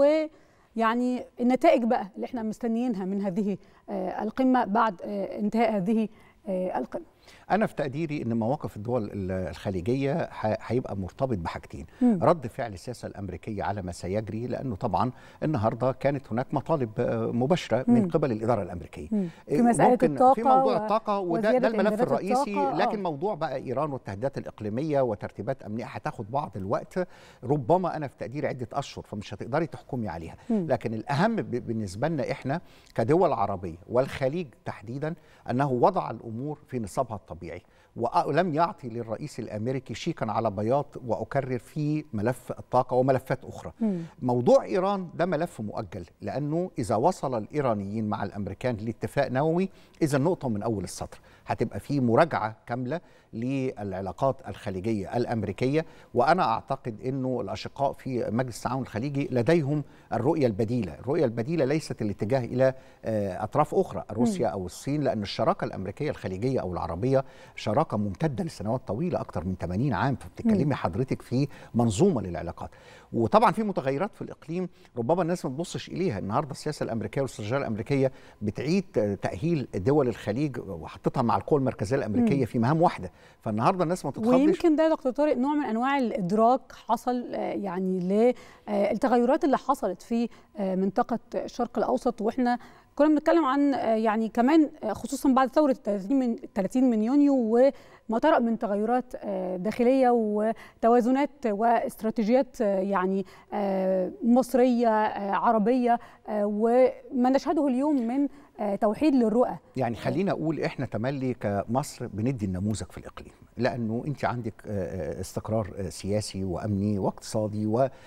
ويعني النتائج بقى اللي احنا مستنيينها من هذه آه القمه بعد آه انتهاء هذه آه القمه انا في تقديري ان مواقف الدول ال- الخليجيه ح- هيبقى مرتبط بحاجتين مم. رد فعل السياسه الامريكيه على ما سيجري لانه طبعا النهارده كانت هناك مطالب آه، مباشره من مم. قبل الاداره الامريكيه مم. في إيه، مسألة ممكن الطاقة في موضوع و- الطاقه وده وزيادة ده الملف إمدادات الرئيسي الطاقة، لكن آه. موضوع بقى ايران والتهديدات الاقليميه وترتيبات امنيه هتاخد بعض الوقت ربما انا في تقديري عده اشهر فمش هتقدري تحكمي عليها مم. لكن الاهم ب- بالنسبه لنا احنا كدول عربيه والخليج تحديدا انه وضع الامور في نصابها الطبيعي ولم يعطي للرئيس الامريكي شيكا على بياض واكرر في ملف الطاقه وملفات اخرى مم. موضوع ايران ده ملف مؤجل لانه اذا وصل الايرانيين مع الامريكان لاتفاق نووي اذا نقطه من اول السطر هتبقى في مراجعه كامله للعلاقات الخليجيه الامريكيه وانا اعتقد انه الاشقاء في مجلس التعاون الخليجي لديهم الرؤيه البديله، الرؤيه البديله ليست الاتجاه الى آه، اطراف اخرى روسيا او الصين لان الشراكه الامريكيه الخليجيه او العربيه شراكه ممتده لسنوات طويله اكثر من 80 عام فبتتكلمي حضرتك في منظومه للعلاقات وطبعا في متغيرات في الاقليم ربما الناس ما تبصش اليها النهارده السياسه الامريكيه والاستراتيجيه الامريكيه بتعيد آه، تاهيل دول الخليج وحطتها مع القوى المركزيه الامريكيه في مهام واحده فالنهارده الناس ما تتخضش ويمكن ده يا دكتور طارق نوع من انواع الادراك حصل آه، يعني للتغيرات اللي حصلت في آه، منطقه الشرق الاوسط واحنا كنا بنتكلم عن آه، يعني كمان آه، خصوصا بعد ثوره 30 من 30 من يونيو وما طرأ من تغيرات آه، داخليه وتوازنات واستراتيجيات آه، يعني آه، مصريه آه، عربيه آه، وما نشهده اليوم من آه، توحيد للرؤى يعني خلينا اقول احنا تملي كمصر بندي النموذج في الاقليم لانه انت عندك آه، آه، استقرار آه، سياسي وامني واقتصادي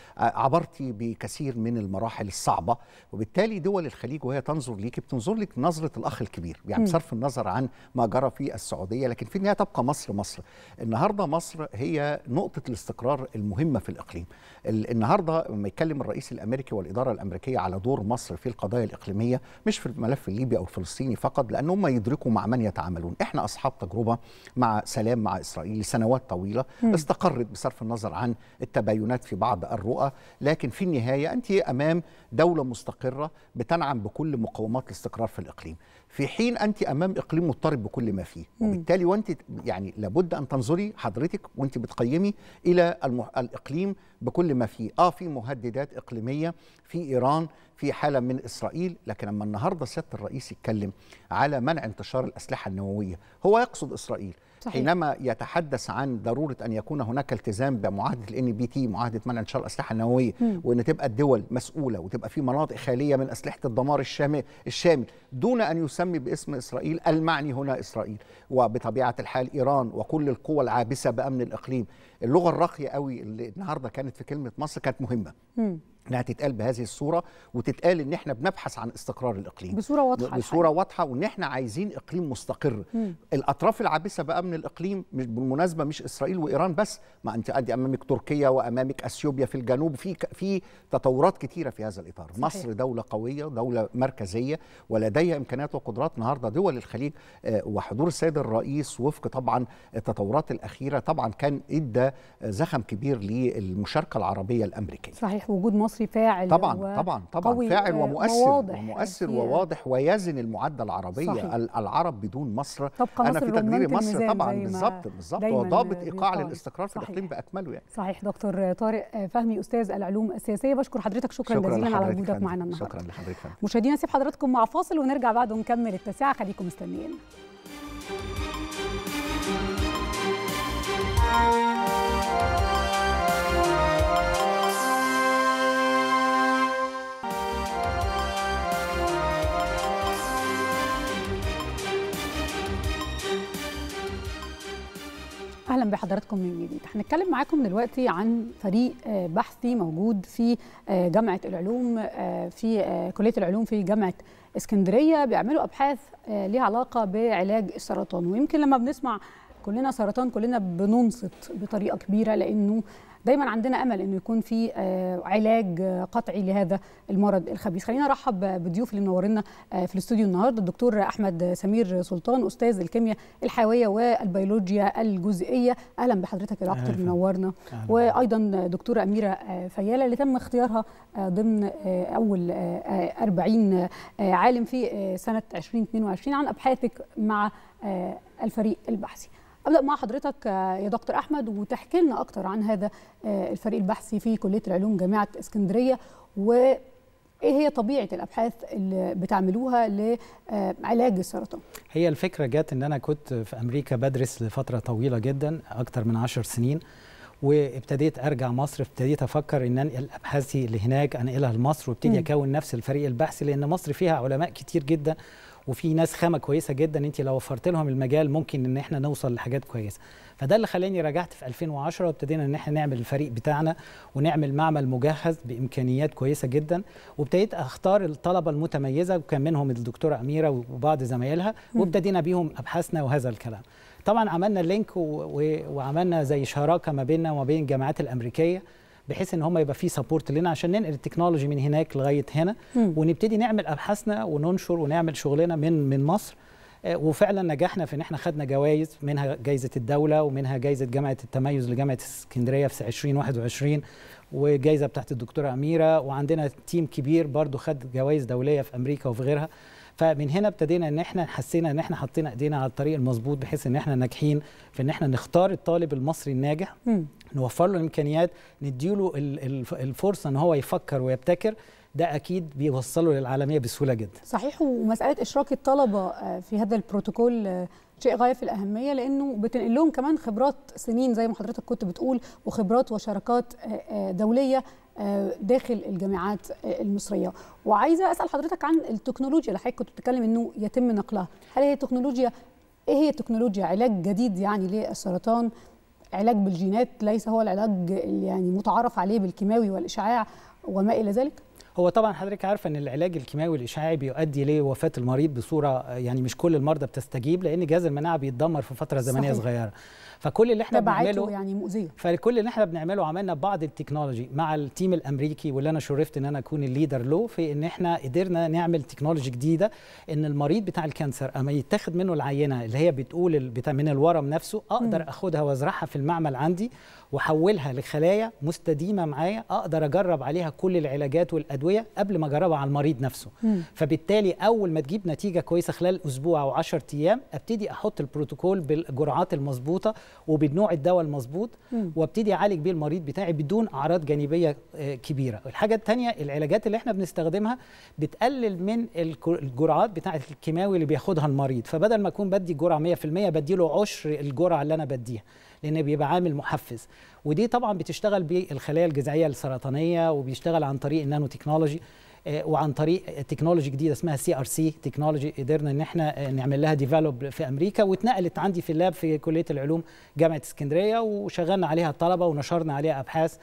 وعبرتي بكثير من المراحل الصعبه وبالتالي دول الخليج وهي تنظر ليك بتنظر لك نظره الاخ الكبير يعني مم. بصرف النظر عن ما جرى في السعوديه لكن في النهايه تبقى مصر مصر النهارده مصر هي نقطه الاستقرار المهمه في الاقليم ال- النهارده لما يتكلم الرئيس الامريكي والاداره الامريكيه على دور مصر في القضايا الاقليميه مش في الملف الليبي او الفلسطيني فقط لان هم يدركوا مع من يتعاملون احنا اصحاب تجربه مع سلام مع اسرائيل لسنوات طويله مم. استقرت بصرف النظر عن التباينات في بعض الرؤى لكن في النهايه انت امام دوله مستقره بتنعم بكل مقومات الاستقرار في الاقليم في حين انت امام اقليم مضطرب بكل ما فيه مم. وبالتالي وانت يعني لابد ان تنظري حضرتك وانت بتقيمي الى المح... الاقليم بكل ما فيه اه في مهددات اقليميه في ايران في حاله من اسرائيل لكن لما النهارده سياده الرئيس يتكلم على منع انتشار الاسلحه النوويه هو يقصد اسرائيل صحيح. حينما يتحدث عن ضروره ان يكون هناك التزام بمعاهده الان بي تي معاهده منع انتشار الاسلحه النوويه مم. وان تبقى الدول مسؤوله وتبقى في مناطق خاليه من اسلحه الدمار الشامل الشامل دون ان يسمي باسم اسرائيل المعني هنا اسرائيل وبطبيعه الحال ايران وكل القوى العابسه بامن الاقليم اللغه الراقيه قوي اللي النهارده كانت في كلمه مصر كانت مهمه مم. انها تتقال بهذه الصوره وتتقال ان احنا بنبحث عن استقرار الاقليم بصوره واضحه بصوره واضحه وان احنا عايزين اقليم مستقر مم. الاطراف العابسه بقى من الاقليم مش بالمناسبه مش اسرائيل وايران بس ما انت ادي امامك تركيا وامامك اثيوبيا في الجنوب في ك- في تطورات كثيره في هذا الاطار صحيح. مصر دوله قويه دوله مركزيه ولديها امكانيات وقدرات النهارده دول الخليج آه، وحضور السيد الرئيس وفق طبعا التطورات الاخيره طبعا كان ادى آه، زخم كبير للمشاركه العربيه الامريكيه صحيح وجود مصري فاعل طبعا و- طبعا طبعا قوي، فاعل آه، ومؤثر وواضح ومؤثر في- وواضح ويزن المعادله العربيه صحيح. ال- العرب بدون مصر تبقى انا مصر في رمانة تقديري مصر الميزان طبعا زي ما بالظبط بالظبط دايماً هو ضابط ايقاع بيقال. للاستقرار في صحيح. الاقليم باكمله يعني صحيح دكتور طارق فهمي استاذ العلوم السياسيه بشكر حضرتك شكرا, جزيلا على لحضرتك وجودك فندم. معنا النهارده شكرا لحضرتك فندم. مشاهدينا نسيب حضراتكم مع فاصل ونرجع بعد ونكمل التاسعه خليكم مستنيين اهلا بحضراتكم من جديد هنتكلم معاكم دلوقتي عن فريق آه، بحثي موجود في آه، جامعه العلوم آه، في آه، كليه العلوم في جامعه اسكندريه بيعملوا ابحاث آه، ليها علاقه بعلاج السرطان ويمكن لما بنسمع كلنا سرطان كلنا بننصت بطريقه كبيره لانه دايما عندنا امل انه يكون في آه، علاج آه، قطعي لهذا المرض الخبيث خلينا ارحب بالضيوف اللي منورنا آه، في الاستوديو النهارده الدكتور احمد سمير سلطان استاذ الكيمياء الحيويه والبيولوجيا الجزيئيه اهلا بحضرتك يا دكتور أهلاً. منورنا أهلاً. وايضا دكتوره اميره آه، فياله اللي تم اختيارها آه، ضمن آه، اول آه، آه، 40 آه، عالم في آه، سنه 2022 عن ابحاثك مع آه، الفريق البحثي ابدا مع حضرتك آه، يا دكتور احمد وتحكي لنا اكتر عن هذا آه، الفريق البحثي في كليه العلوم جامعه اسكندريه وايه هي طبيعه الابحاث اللي بتعملوها لعلاج السرطان هي الفكرة جت إن أنا كنت في أمريكا بدرس لفترة طويلة جدا أكتر من عشر سنين وابتديت أرجع مصر ابتديت أفكر إن أنقل أبحاثي اللي هناك أنقلها لمصر وابتدي مم. أكون نفس الفريق البحثي لأن مصر فيها علماء كتير جدا وفي ناس خامة كويسة جدا أنت لو وفرت لهم المجال ممكن إن إحنا نوصل لحاجات كويسة فده اللي خلاني رجعت في 2010 وابتدينا ان احنا نعمل الفريق بتاعنا ونعمل معمل مجهز بامكانيات كويسه جدا وابتديت اختار الطلبه المتميزه وكان منهم الدكتوره اميره وبعض زمايلها مم. وابتدينا بيهم ابحاثنا وهذا الكلام طبعا عملنا لينك و... و... وعملنا زي شراكه ما بيننا وما بين الجامعات الامريكيه بحيث ان هم يبقى في سبورت لنا عشان ننقل التكنولوجي من هناك لغايه هنا مم. ونبتدي نعمل ابحاثنا وننشر ونعمل شغلنا من من مصر آه، وفعلا نجحنا في ان احنا خدنا جوائز منها جائزه الدوله ومنها جائزه جامعه التميز لجامعه اسكندريه في 2021 وجائزه بتاعت الدكتوره اميره وعندنا تيم كبير برضو خد جوائز دوليه في امريكا وفي غيرها فمن هنا ابتدينا ان احنا حسينا ان احنا حطينا ايدينا على الطريق المظبوط بحيث ان احنا ناجحين في ان احنا نختار الطالب المصري الناجح مم. نوفر له الامكانيات نديله ال- الف- الفرصه ان هو يفكر ويبتكر ده اكيد بيوصله للعالميه بسهوله جدا صحيح ومساله اشراك الطلبه آه، في هذا البروتوكول آه، شيء غايه في الاهميه لانه بتنقل لهم كمان خبرات سنين زي ما حضرتك كنت بتقول وخبرات وشراكات آه، آه، دوليه آه، داخل الجامعات آه، المصريه وعايزه اسال حضرتك عن التكنولوجيا اللي حضرتك كنت بتتكلم انه يتم نقلها هل هي تكنولوجيا ايه هي التكنولوجيا علاج جديد يعني للسرطان علاج بالجينات ليس هو العلاج اللي يعني متعارف عليه بالكيماوي والاشعاع وما الى ذلك هو طبعا حضرتك عارفه ان العلاج الكيماوي الاشعاعي بيؤدي لوفاه المريض بصوره آه، يعني مش كل المرضى بتستجيب لان جهاز المناعه بيتدمر في فتره زمنيه صحيح. صغيره فكل اللي احنا تبعاته بنعمله يعني مؤذيه فكل اللي احنا بنعمله عملنا بعض التكنولوجي مع التيم الامريكي واللي انا شرفت ان انا اكون الليدر له في ان احنا قدرنا نعمل تكنولوجي جديده ان المريض بتاع الكانسر اما يتاخد منه العينه اللي هي بتقول ال- بتاع من الورم نفسه اقدر مم. اخدها وازرعها في المعمل عندي واحولها لخلايا مستديمه معايا اقدر اجرب عليها كل العلاجات والادويه قبل ما اجربها على المريض نفسه مم. فبالتالي اول ما تجيب نتيجه كويسه خلال اسبوع او 10 ايام ابتدي احط البروتوكول بالجرعات المظبوطه وبنوع الدواء المظبوط مم. وابتدي اعالج بيه المريض بتاعي بدون اعراض جانبيه آه، كبيره الحاجه الثانيه العلاجات اللي احنا بنستخدمها بتقلل من الك- الجرعات بتاعه الكيماوي اللي بياخدها المريض فبدل ما اكون بدي جرعه 100% بدي له عشر الجرعه اللي انا بديها لان بيبقى عامل محفز ودي طبعا بتشتغل بالخلايا الجذعيه السرطانيه وبيشتغل عن طريق النانو تكنولوجي آه، وعن طريق تكنولوجي جديده اسمها سي ار سي تكنولوجي قدرنا ان احنا آه، نعمل لها ديفلوب في امريكا واتنقلت عندي في اللاب في كليه العلوم جامعه اسكندريه وشغلنا عليها الطلبه ونشرنا عليها ابحاث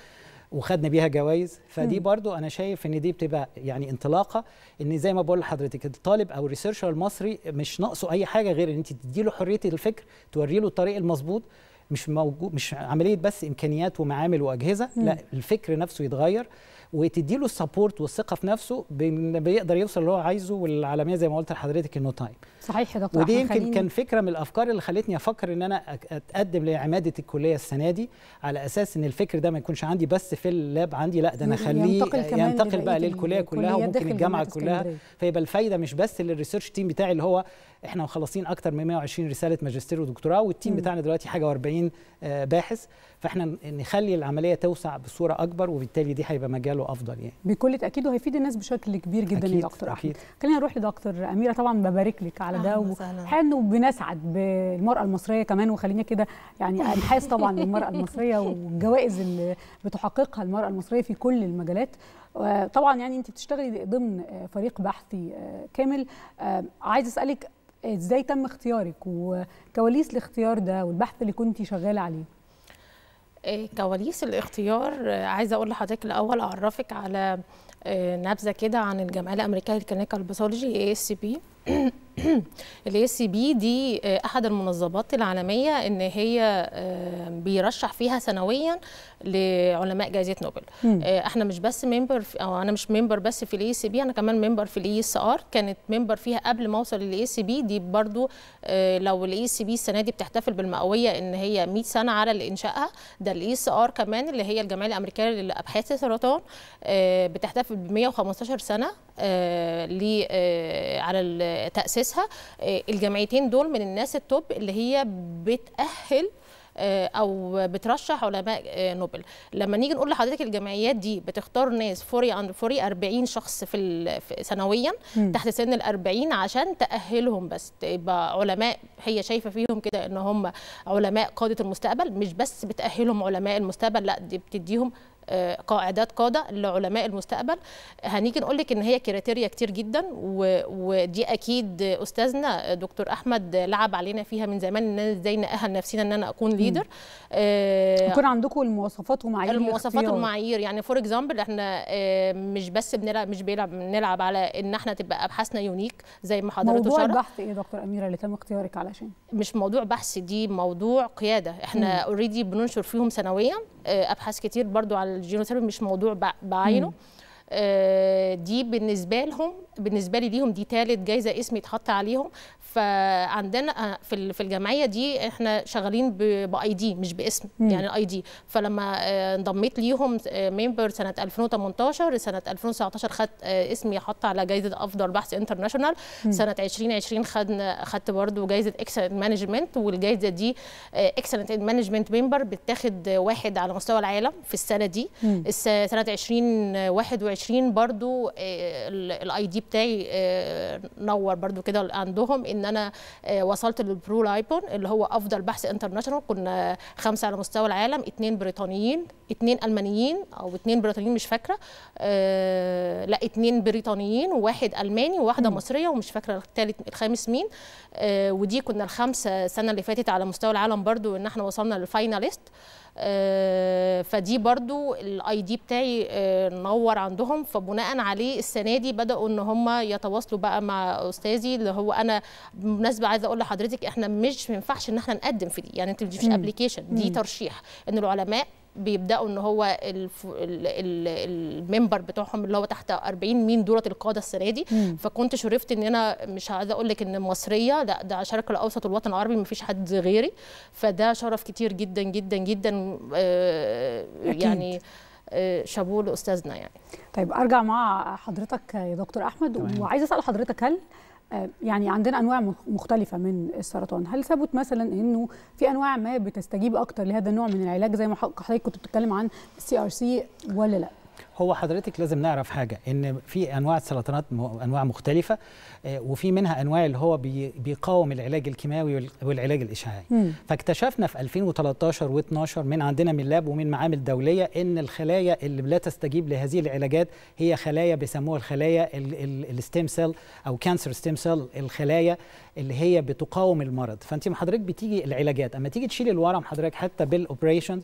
وخدنا بيها جوائز فدي مم. برضو انا شايف ان دي بتبقى يعني انطلاقه ان زي ما بقول لحضرتك الطالب او الريسيرشر المصري مش ناقصه اي حاجه غير ان انت تديله حريه الفكر توري له الطريق المظبوط مش موجود مش عمليه بس امكانيات ومعامل واجهزه مم. لا الفكر نفسه يتغير وتدي له السبورت والثقه في نفسه بإن بيقدر يوصل اللي هو عايزه والعالميه زي ما قلت لحضرتك انه تايم صحيح يا دكتور ودي أحمد، يمكن خليني- كان فكره من الافكار اللي خلتني افكر ان انا أك- اتقدم لعماده الكليه السنه دي على اساس ان الفكر ده ما يكونش عندي بس في اللاب عندي لا ده انا اخليه ينتقل كمان ينتقل بقى لبقية للكليه كلها الكليات وممكن داخل الجامعه جامعة كلها اسكندرية. فيبقى الفايده مش بس للريسيرش تيم بتاعي اللي هو احنا مخلصين اكتر من 120 رساله ماجستير ودكتوراه والتيم مم. بتاعنا دلوقتي حاجه و40 باحث فاحنا نخلي العمليه توسع بصوره اكبر وبالتالي دي هيبقى مجاله افضل يعني بكل تاكيد وهيفيد الناس بشكل كبير جدا يا أكيد، دكتور احمد أكيد. خلينا نروح لدكتور اميره طبعا ببارك لك على ده أهلاً وسهلاً. وحقيقة انه بنسعد بالمراه المصريه كمان وخلينا كده يعني انحاز طبعا للمراه المصريه والجوائز اللي بتحققها المراه المصريه في كل المجالات آه، طبعا يعني انت بتشتغلي ضمن آه، فريق بحثي آه، كامل آه، عايز اسالك ازاي تم اختيارك وكواليس الاختيار ده والبحث اللي كنت شغاله عليه آه، كواليس الاختيار آه، عايزه اقول لحضرتك الاول اعرفك على آه، نبذه كده عن الجمعيه الامريكيه للكلينيكال باثولوجي اي اس بي الاي اس بي دي آه، احد المنظمات العالميه ان هي آه، بيرشح فيها سنويا لعلماء جائزه نوبل مم. آه، احنا مش بس ممبر او انا مش ممبر بس في الاي اس بي انا كمان ممبر في الاي اس ار كانت ممبر فيها قبل ما اوصل للاي اس بي دي برضو آه، لو الاي اس بي السنه دي بتحتفل بالمئويه ان هي 100 سنه على انشائها ده الاي اس ار كمان اللي هي الجمعيه الامريكيه لابحاث السرطان آه، بتحتفل ب 115 سنه آه، ل آه، على ال- تاسيسها آه، الجمعيتين دول من الناس التوب اللي هي بتاهل آه، او بترشح علماء آه، نوبل لما نيجي نقول لحضرتك الجمعيات دي بتختار ناس فوري اند فوري 40 شخص في ال- في- سنويا مم. تحت سن ال 40 عشان تاهلهم بس تبقى علماء هي شايفه فيهم كده ان هم علماء قاده المستقبل مش بس بتاهلهم علماء المستقبل لا دي بتديهم آه، قاعدات قاده لعلماء المستقبل هنيجي نقول لك ان هي كريتيريا كتير جدا و- ودي اكيد استاذنا دكتور احمد لعب علينا فيها من زمان ان أنا ازاي ناهل نفسنا ان انا اكون ليدر يكون عندكم المواصفات ومعايير المواصفات الاختيار. والمعايير يعني فور اكزامبل احنا آه، مش بس بنلعب مش بيلعب بنلعب على ان احنا تبقى ابحاثنا يونيك زي ما حضرته موضوع شرح البحث ايه يا دكتور اميره اللي تم اختيارك علشان مش موضوع بحث دي موضوع قياده احنا اوريدي بننشر فيهم سنويا آه، ابحاث كتير برضو على الجينوثيرابي مش موضوع بع- بعينه مم. آه، دي بالنسبه لهم بالنسبه لي ليهم دي ثالث جايزه اسمي اتحط عليهم فعندنا آه، في ال- في الجمعيه دي احنا شغالين باي دي مش باسم مم. يعني اي دي فلما آه، انضميت ليهم ممبر سنه 2018 سنه 2019 خدت آه، اسمي حط على جائزه افضل بحث انترناشونال مم. سنه 2020 خدنا خدت برضو جائزه اكسلنت مانجمنت والجائزه دي اكسلنت مانجمنت ممبر بتاخد واحد على مستوى العالم في السنه دي مم. الس- سنه 2021 برضو الاي دي بتاعي آه، نور برضو كده عندهم ان انا آه، وصلت للبرو لايبون اللي هو افضل بحث انترناشونال كنا خمسه على مستوى العالم اثنين بريطانيين اثنين المانيين او اثنين بريطانيين مش فاكره آه، لا اثنين بريطانيين وواحد الماني وواحده مم. مصريه ومش فاكره الثالث الخامس مين آه، ودي كنا الخمسه السنه اللي فاتت على مستوى العالم برضو ان احنا وصلنا للفايناليست آه، فدي برضو الاي دي بتاعي آه، نور عندهم فبناء عليه السنه دي بداوا ان هم يتواصلوا بقى مع استاذي اللي هو انا بالمناسبه عايزه اقول لحضرتك احنا مش ما ينفعش ان احنا نقدم في دي يعني انت مش مم. ابلكيشن دي مم. ترشيح ان العلماء بيبداوا ان هو الف... ال... ال... الممبر بتوعهم اللي هو تحت 40 مين دولة القاده السنه دي مم. فكنت شرفت ان انا مش عايزه اقول لك ان مصريه لا ده على الشرق الاوسط والوطن العربي ما فيش حد غيري فده شرف كتير جدا جدا جدا آه أكيد. يعني آه شابوه لاستاذنا يعني طيب ارجع مع حضرتك يا دكتور احمد تمام. وعايزه اسال حضرتك هل آه، يعني عندنا انواع مخ- مختلفه من السرطان هل ثبت مثلا انه في انواع ما بتستجيب اكتر لهذا النوع من العلاج زي ما ح- حضرتك كنت بتتكلم عن السي ار سي ولا لا هو حضرتك لازم نعرف حاجه ان في انواع سرطانات م- انواع مختلفه آه، وفي منها انواع اللي هو بي- بيقاوم العلاج الكيماوي وال- والعلاج الاشعاعي مم. فاكتشفنا في 2013 و12 من عندنا من لاب ومن معامل دوليه ان الخلايا اللي لا تستجيب لهذه العلاجات هي خلايا بيسموها الخلايا الستيم سيل او كانسر ستيم سيل الخلايا اللي هي بتقاوم المرض فانت حضرتك بتيجي العلاجات اما تيجي تشيل الورم حضرتك حتى بالاوبريشن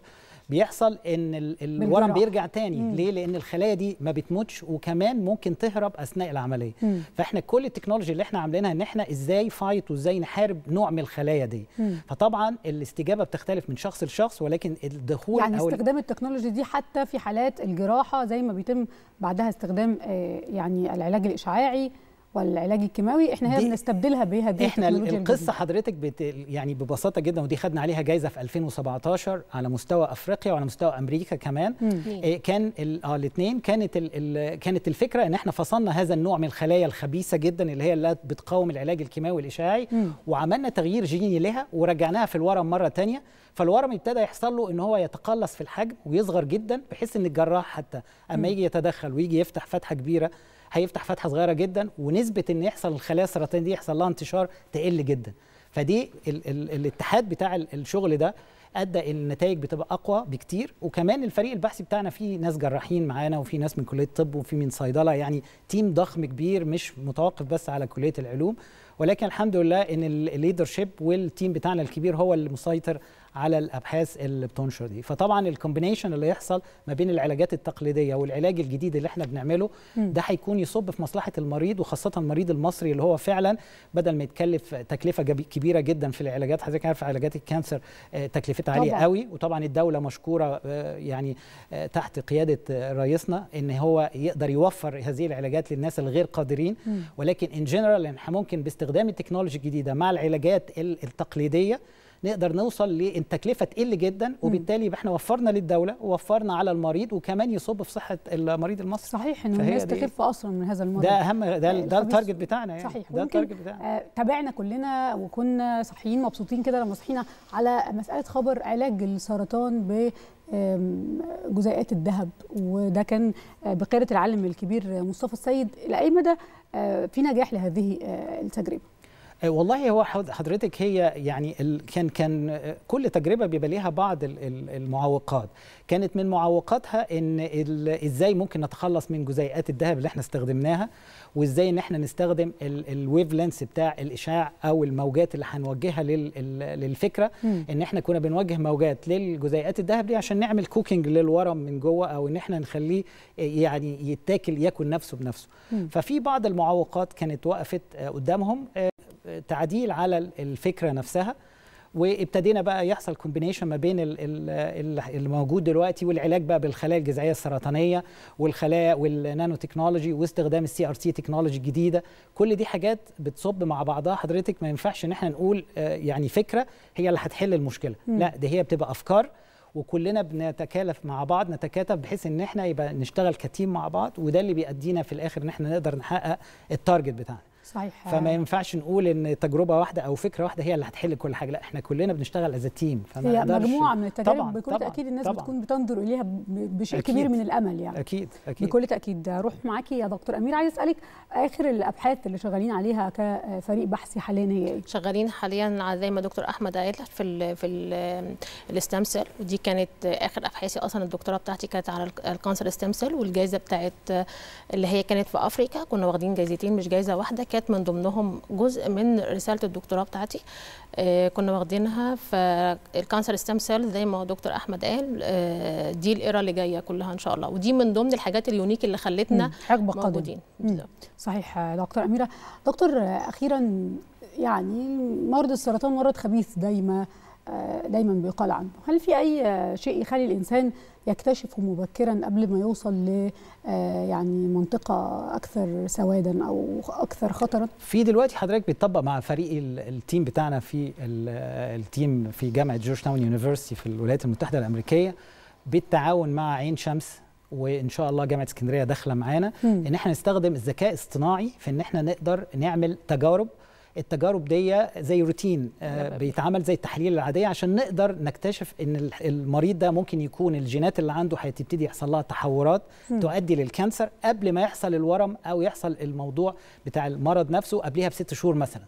بيحصل ان ال- الورم بالجراحة. بيرجع تاني مم. ليه لان الخلايا دي ما بتموتش وكمان ممكن تهرب اثناء العمليه مم. فاحنا كل التكنولوجي اللي احنا عاملينها ان احنا ازاي فايت وازاي نحارب نوع من الخلايا دي مم. فطبعا الاستجابه بتختلف من شخص لشخص ولكن الدخول يعني او ال- استخدام التكنولوجي دي حتى في حالات الجراحه زي ما بيتم بعدها استخدام آه، يعني العلاج الاشعاعي والعلاج الكيماوي احنا هنا دي- بنستبدلها بهذه احنا التكنولوجيا القصه الجديدة. حضرتك بت يعني ببساطه جدا ودي خدنا عليها جايزه في 2017 على مستوى افريقيا وعلى مستوى امريكا كمان مم. إيه كان ال- اه الاثنين كانت ال ال كانت الفكره ان احنا فصلنا هذا النوع من الخلايا الخبيثه جدا اللي هي اللي بتقاوم العلاج الكيماوي والاشعاعي مم. وعملنا تغيير جيني لها ورجعناها في الورم مره تانية فالورم ابتدى يحصل له ان هو يتقلص في الحجم ويصغر جدا بحيث ان الجراح حتى اما يجي يتدخل ويجي يفتح فتحه كبيره هيفتح فتحه صغيره جدا ونسبه ان يحصل الخلايا السرطانيه دي يحصل لها انتشار تقل جدا فدي ال ال الاتحاد بتاع ال- الشغل ده ادى النتائج بتبقى اقوى بكتير وكمان الفريق البحثي بتاعنا فيه ناس جراحين معانا وفي ناس من كليه طب وفي من صيدله يعني تيم ضخم كبير مش متوقف بس على كليه العلوم ولكن الحمد لله ان الليدرشيب والتيم بتاعنا الكبير هو اللي مسيطر على الابحاث اللي بتنشر دي فطبعا الكومبينيشن اللي يحصل ما بين العلاجات التقليديه والعلاج الجديد اللي احنا بنعمله مم. ده هيكون يصب في مصلحه المريض وخاصه المريض المصري اللي هو فعلا بدل ما يتكلف تكلفه جبي- كبيره جدا في العلاجات حضرتك عارف علاجات الكانسر آه، تكلفتها عاليه طبعاً. قوي وطبعا الدوله مشكوره آه، يعني آه، تحت قياده آه، رئيسنا ان هو يقدر يوفر هذه العلاجات للناس الغير قادرين مم. ولكن ان جنرال احنا ممكن باستخدام التكنولوجي الجديده مع العلاجات ال- التقليديه نقدر نوصل لان التكلفه تقل جدا وبالتالي يبقى احنا وفرنا للدوله ووفرنا على المريض وكمان يصب في صحه المريض المصري صحيح ان فهي الناس دي- تخف اصلا من هذا المرض ده اهم ده, ده الخبيث. التارجت بتاعنا يعني صحيح ده ويمكن التارجت بتاعنا آه، تابعنا كلنا وكنا صحيين مبسوطين كده لما صحينا على مساله خبر علاج السرطان ب آم، جزيئات الذهب وده كان آه، بقياده العالم الكبير مصطفى السيد الى اي مدى آه، في نجاح لهذه آه، التجربه آه، والله هو حض- حضرتك هي يعني ال- كان كان آه، كل تجربه بيبقى ليها بعض ال- ال- المعوقات كانت من معوقاتها ان ال- ازاي ممكن نتخلص من جزيئات الذهب اللي احنا استخدمناها وازاي ان احنا نستخدم الويف لينس بتاع الاشعاع او الموجات اللي هنوجهها لل- ال- للفكره مم. ان احنا كنا بنوجه موجات للجزيئات الذهب دي عشان نعمل كوكينج للورم من جوه او ان احنا نخليه يعني يتاكل ياكل نفسه بنفسه مم. ففي بعض المعوقات كانت وقفت آه، قدامهم آه، تعديل على ال- الفكره نفسها وابتدينا بقى يحصل كومبينيشن ما بين ال- ال- ال- الموجود دلوقتي والعلاج بقى بالخلايا الجذعيه السرطانيه والخلايا والنانو تكنولوجي واستخدام السي ار سي تكنولوجي الجديده كل دي حاجات بتصب مع بعضها حضرتك ما ينفعش ان احنا نقول آه، يعني فكره هي اللي هتحل المشكله مم. لا دي هي بتبقى افكار وكلنا بنتكالف مع بعض نتكاتف بحيث ان احنا يبقى نشتغل كتيم مع بعض وده اللي بيأدينا في الاخر ان احنا نقدر نحقق التارجت بتاعنا صحيح فما ينفعش نقول ان تجربه واحده او فكره واحده هي اللي هتحل كل حاجه لا احنا كلنا بنشتغل از تيم فما هي نقدرش- مجموعه من التجارب طبعاً، بكل طبعاً، تاكيد الناس طبعاً. بتكون بتنظر اليها ب- بشيء أكيد. كبير من الامل يعني اكيد اكيد بكل تاكيد اروح معاكي يا دكتور امير عايز اسالك اخر الابحاث اللي شغالين عليها كفريق بحثي حاليا هي ايه شغالين حاليا على زي ما دكتور احمد قال في ال في ال الستام سيل ودي كانت اخر ابحاثي اصلا الدكتوراه بتاعتي كانت على ال- الكانسر ستام سيل والجائزه بتاعت اللي هي كانت في افريقيا كنا واخدين جايزتين مش جايزه واحده كانت من ضمنهم جزء من رساله الدكتوراه بتاعتي آه، كنا واخدينها فالكانسر ستام سيل زي ما دكتور احمد قال آه، دي الايرا اللي جايه كلها ان شاء الله ودي من ضمن الحاجات اليونيك اللي خلتنا مم، حقبه قادمه موجودين مم. صحيح آه، دكتور أميرة دكتور آه، أخيرا يعني مرض السرطان مرض خبيث دايما آه، دايما بيقال عنه هل في أي آه، شيء يخلي الإنسان يكتشفه مبكرا قبل ما يوصل ل آه، يعني منطقة أكثر سوادا أو أكثر خطرا في دلوقتي حضرتك بيطبق مع فريق ال- التيم بتاعنا في ال- التيم في جامعه جورج تاون يونيفرسيتي في الولايات المتحده الامريكيه بالتعاون مع عين شمس وان شاء الله جامعه اسكندريه داخله معانا مم. ان احنا نستخدم الذكاء الاصطناعي في ان احنا نقدر نعمل تجارب التجارب دي زي روتين آه بيتعمل زي التحاليل العاديه عشان نقدر نكتشف ان ال- المريض ده ممكن يكون الجينات اللي عنده هتبتدي يحصل لها تحورات مم. تؤدي للكانسر قبل ما يحصل الورم او يحصل الموضوع بتاع المرض نفسه قبلها بست شهور مثلا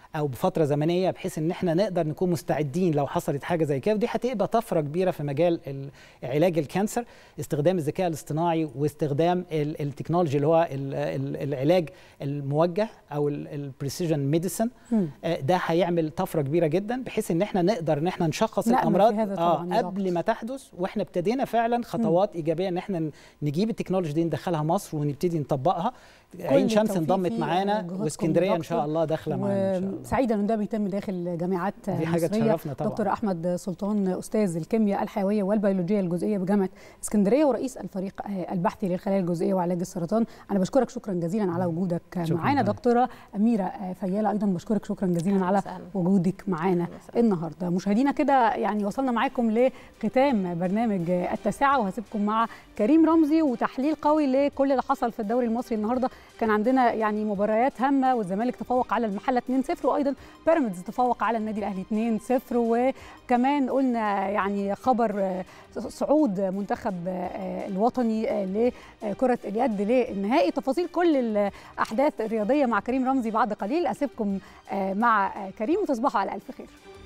او بفتره زمنيه بحيث ان احنا نقدر نكون مستعدين لو حصلت حاجه زي كده ودي هتبقى طفره كبيره في مجال ال- علاج الكانسر استخدام الذكاء الاصطناعي واستخدام ال- التكنولوجي اللي هو ال- ال- العلاج الموجه او البريسيجن ميديسن ده هيعمل طفره كبيره جدا بحيث ان احنا نقدر ان احنا نشخص نأمل في الامراض هذا اه طبعاً يا قبل ما تحدث واحنا ابتدينا فعلا خطوات ايجابيه ان احنا نجيب التكنولوجي دي ندخلها مصر ونبتدي نطبقها عين شمس التوفيق انضمت في معانا جهودكم واسكندريه ان دكتور. شاء الله داخله معانا ان شاء الله سعيده ان ده بيتم داخل جامعات دي حاجة مصرية. تشرفنا طبعاً. دكتور احمد سلطان استاذ الكيمياء الحيويه والبيولوجيه الجزئيه بجامعه اسكندريه ورئيس الفريق آه، البحثي للخلايا الجزئيه وعلاج السرطان انا بشكرك شكرا جزيلا على وجودك شكراً معانا جداً. دكتوره اميره آه، فياله ايضا بشكرك شكرا جزيلا على وسهلاً. وجودك معانا النهارده مشاهدينا كده يعني وصلنا معاكم لختام برنامج آه، التاسعه وهسيبكم مع كريم رمزي وتحليل قوي لكل اللي حصل في الدوري المصري النهارده كان عندنا يعني مباريات هامه والزمالك تفوق على المحله 2-0 وايضا بيراميدز تفوق على النادي الاهلي 2-0 وكمان قلنا يعني خبر آه، صعود منتخب آه، الوطني آه، لكره اليد للنهائي تفاصيل كل الاحداث الرياضيه مع كريم رمزي بعد قليل اسيبكم آه، مع آه، كريم وتصبحوا على الف خير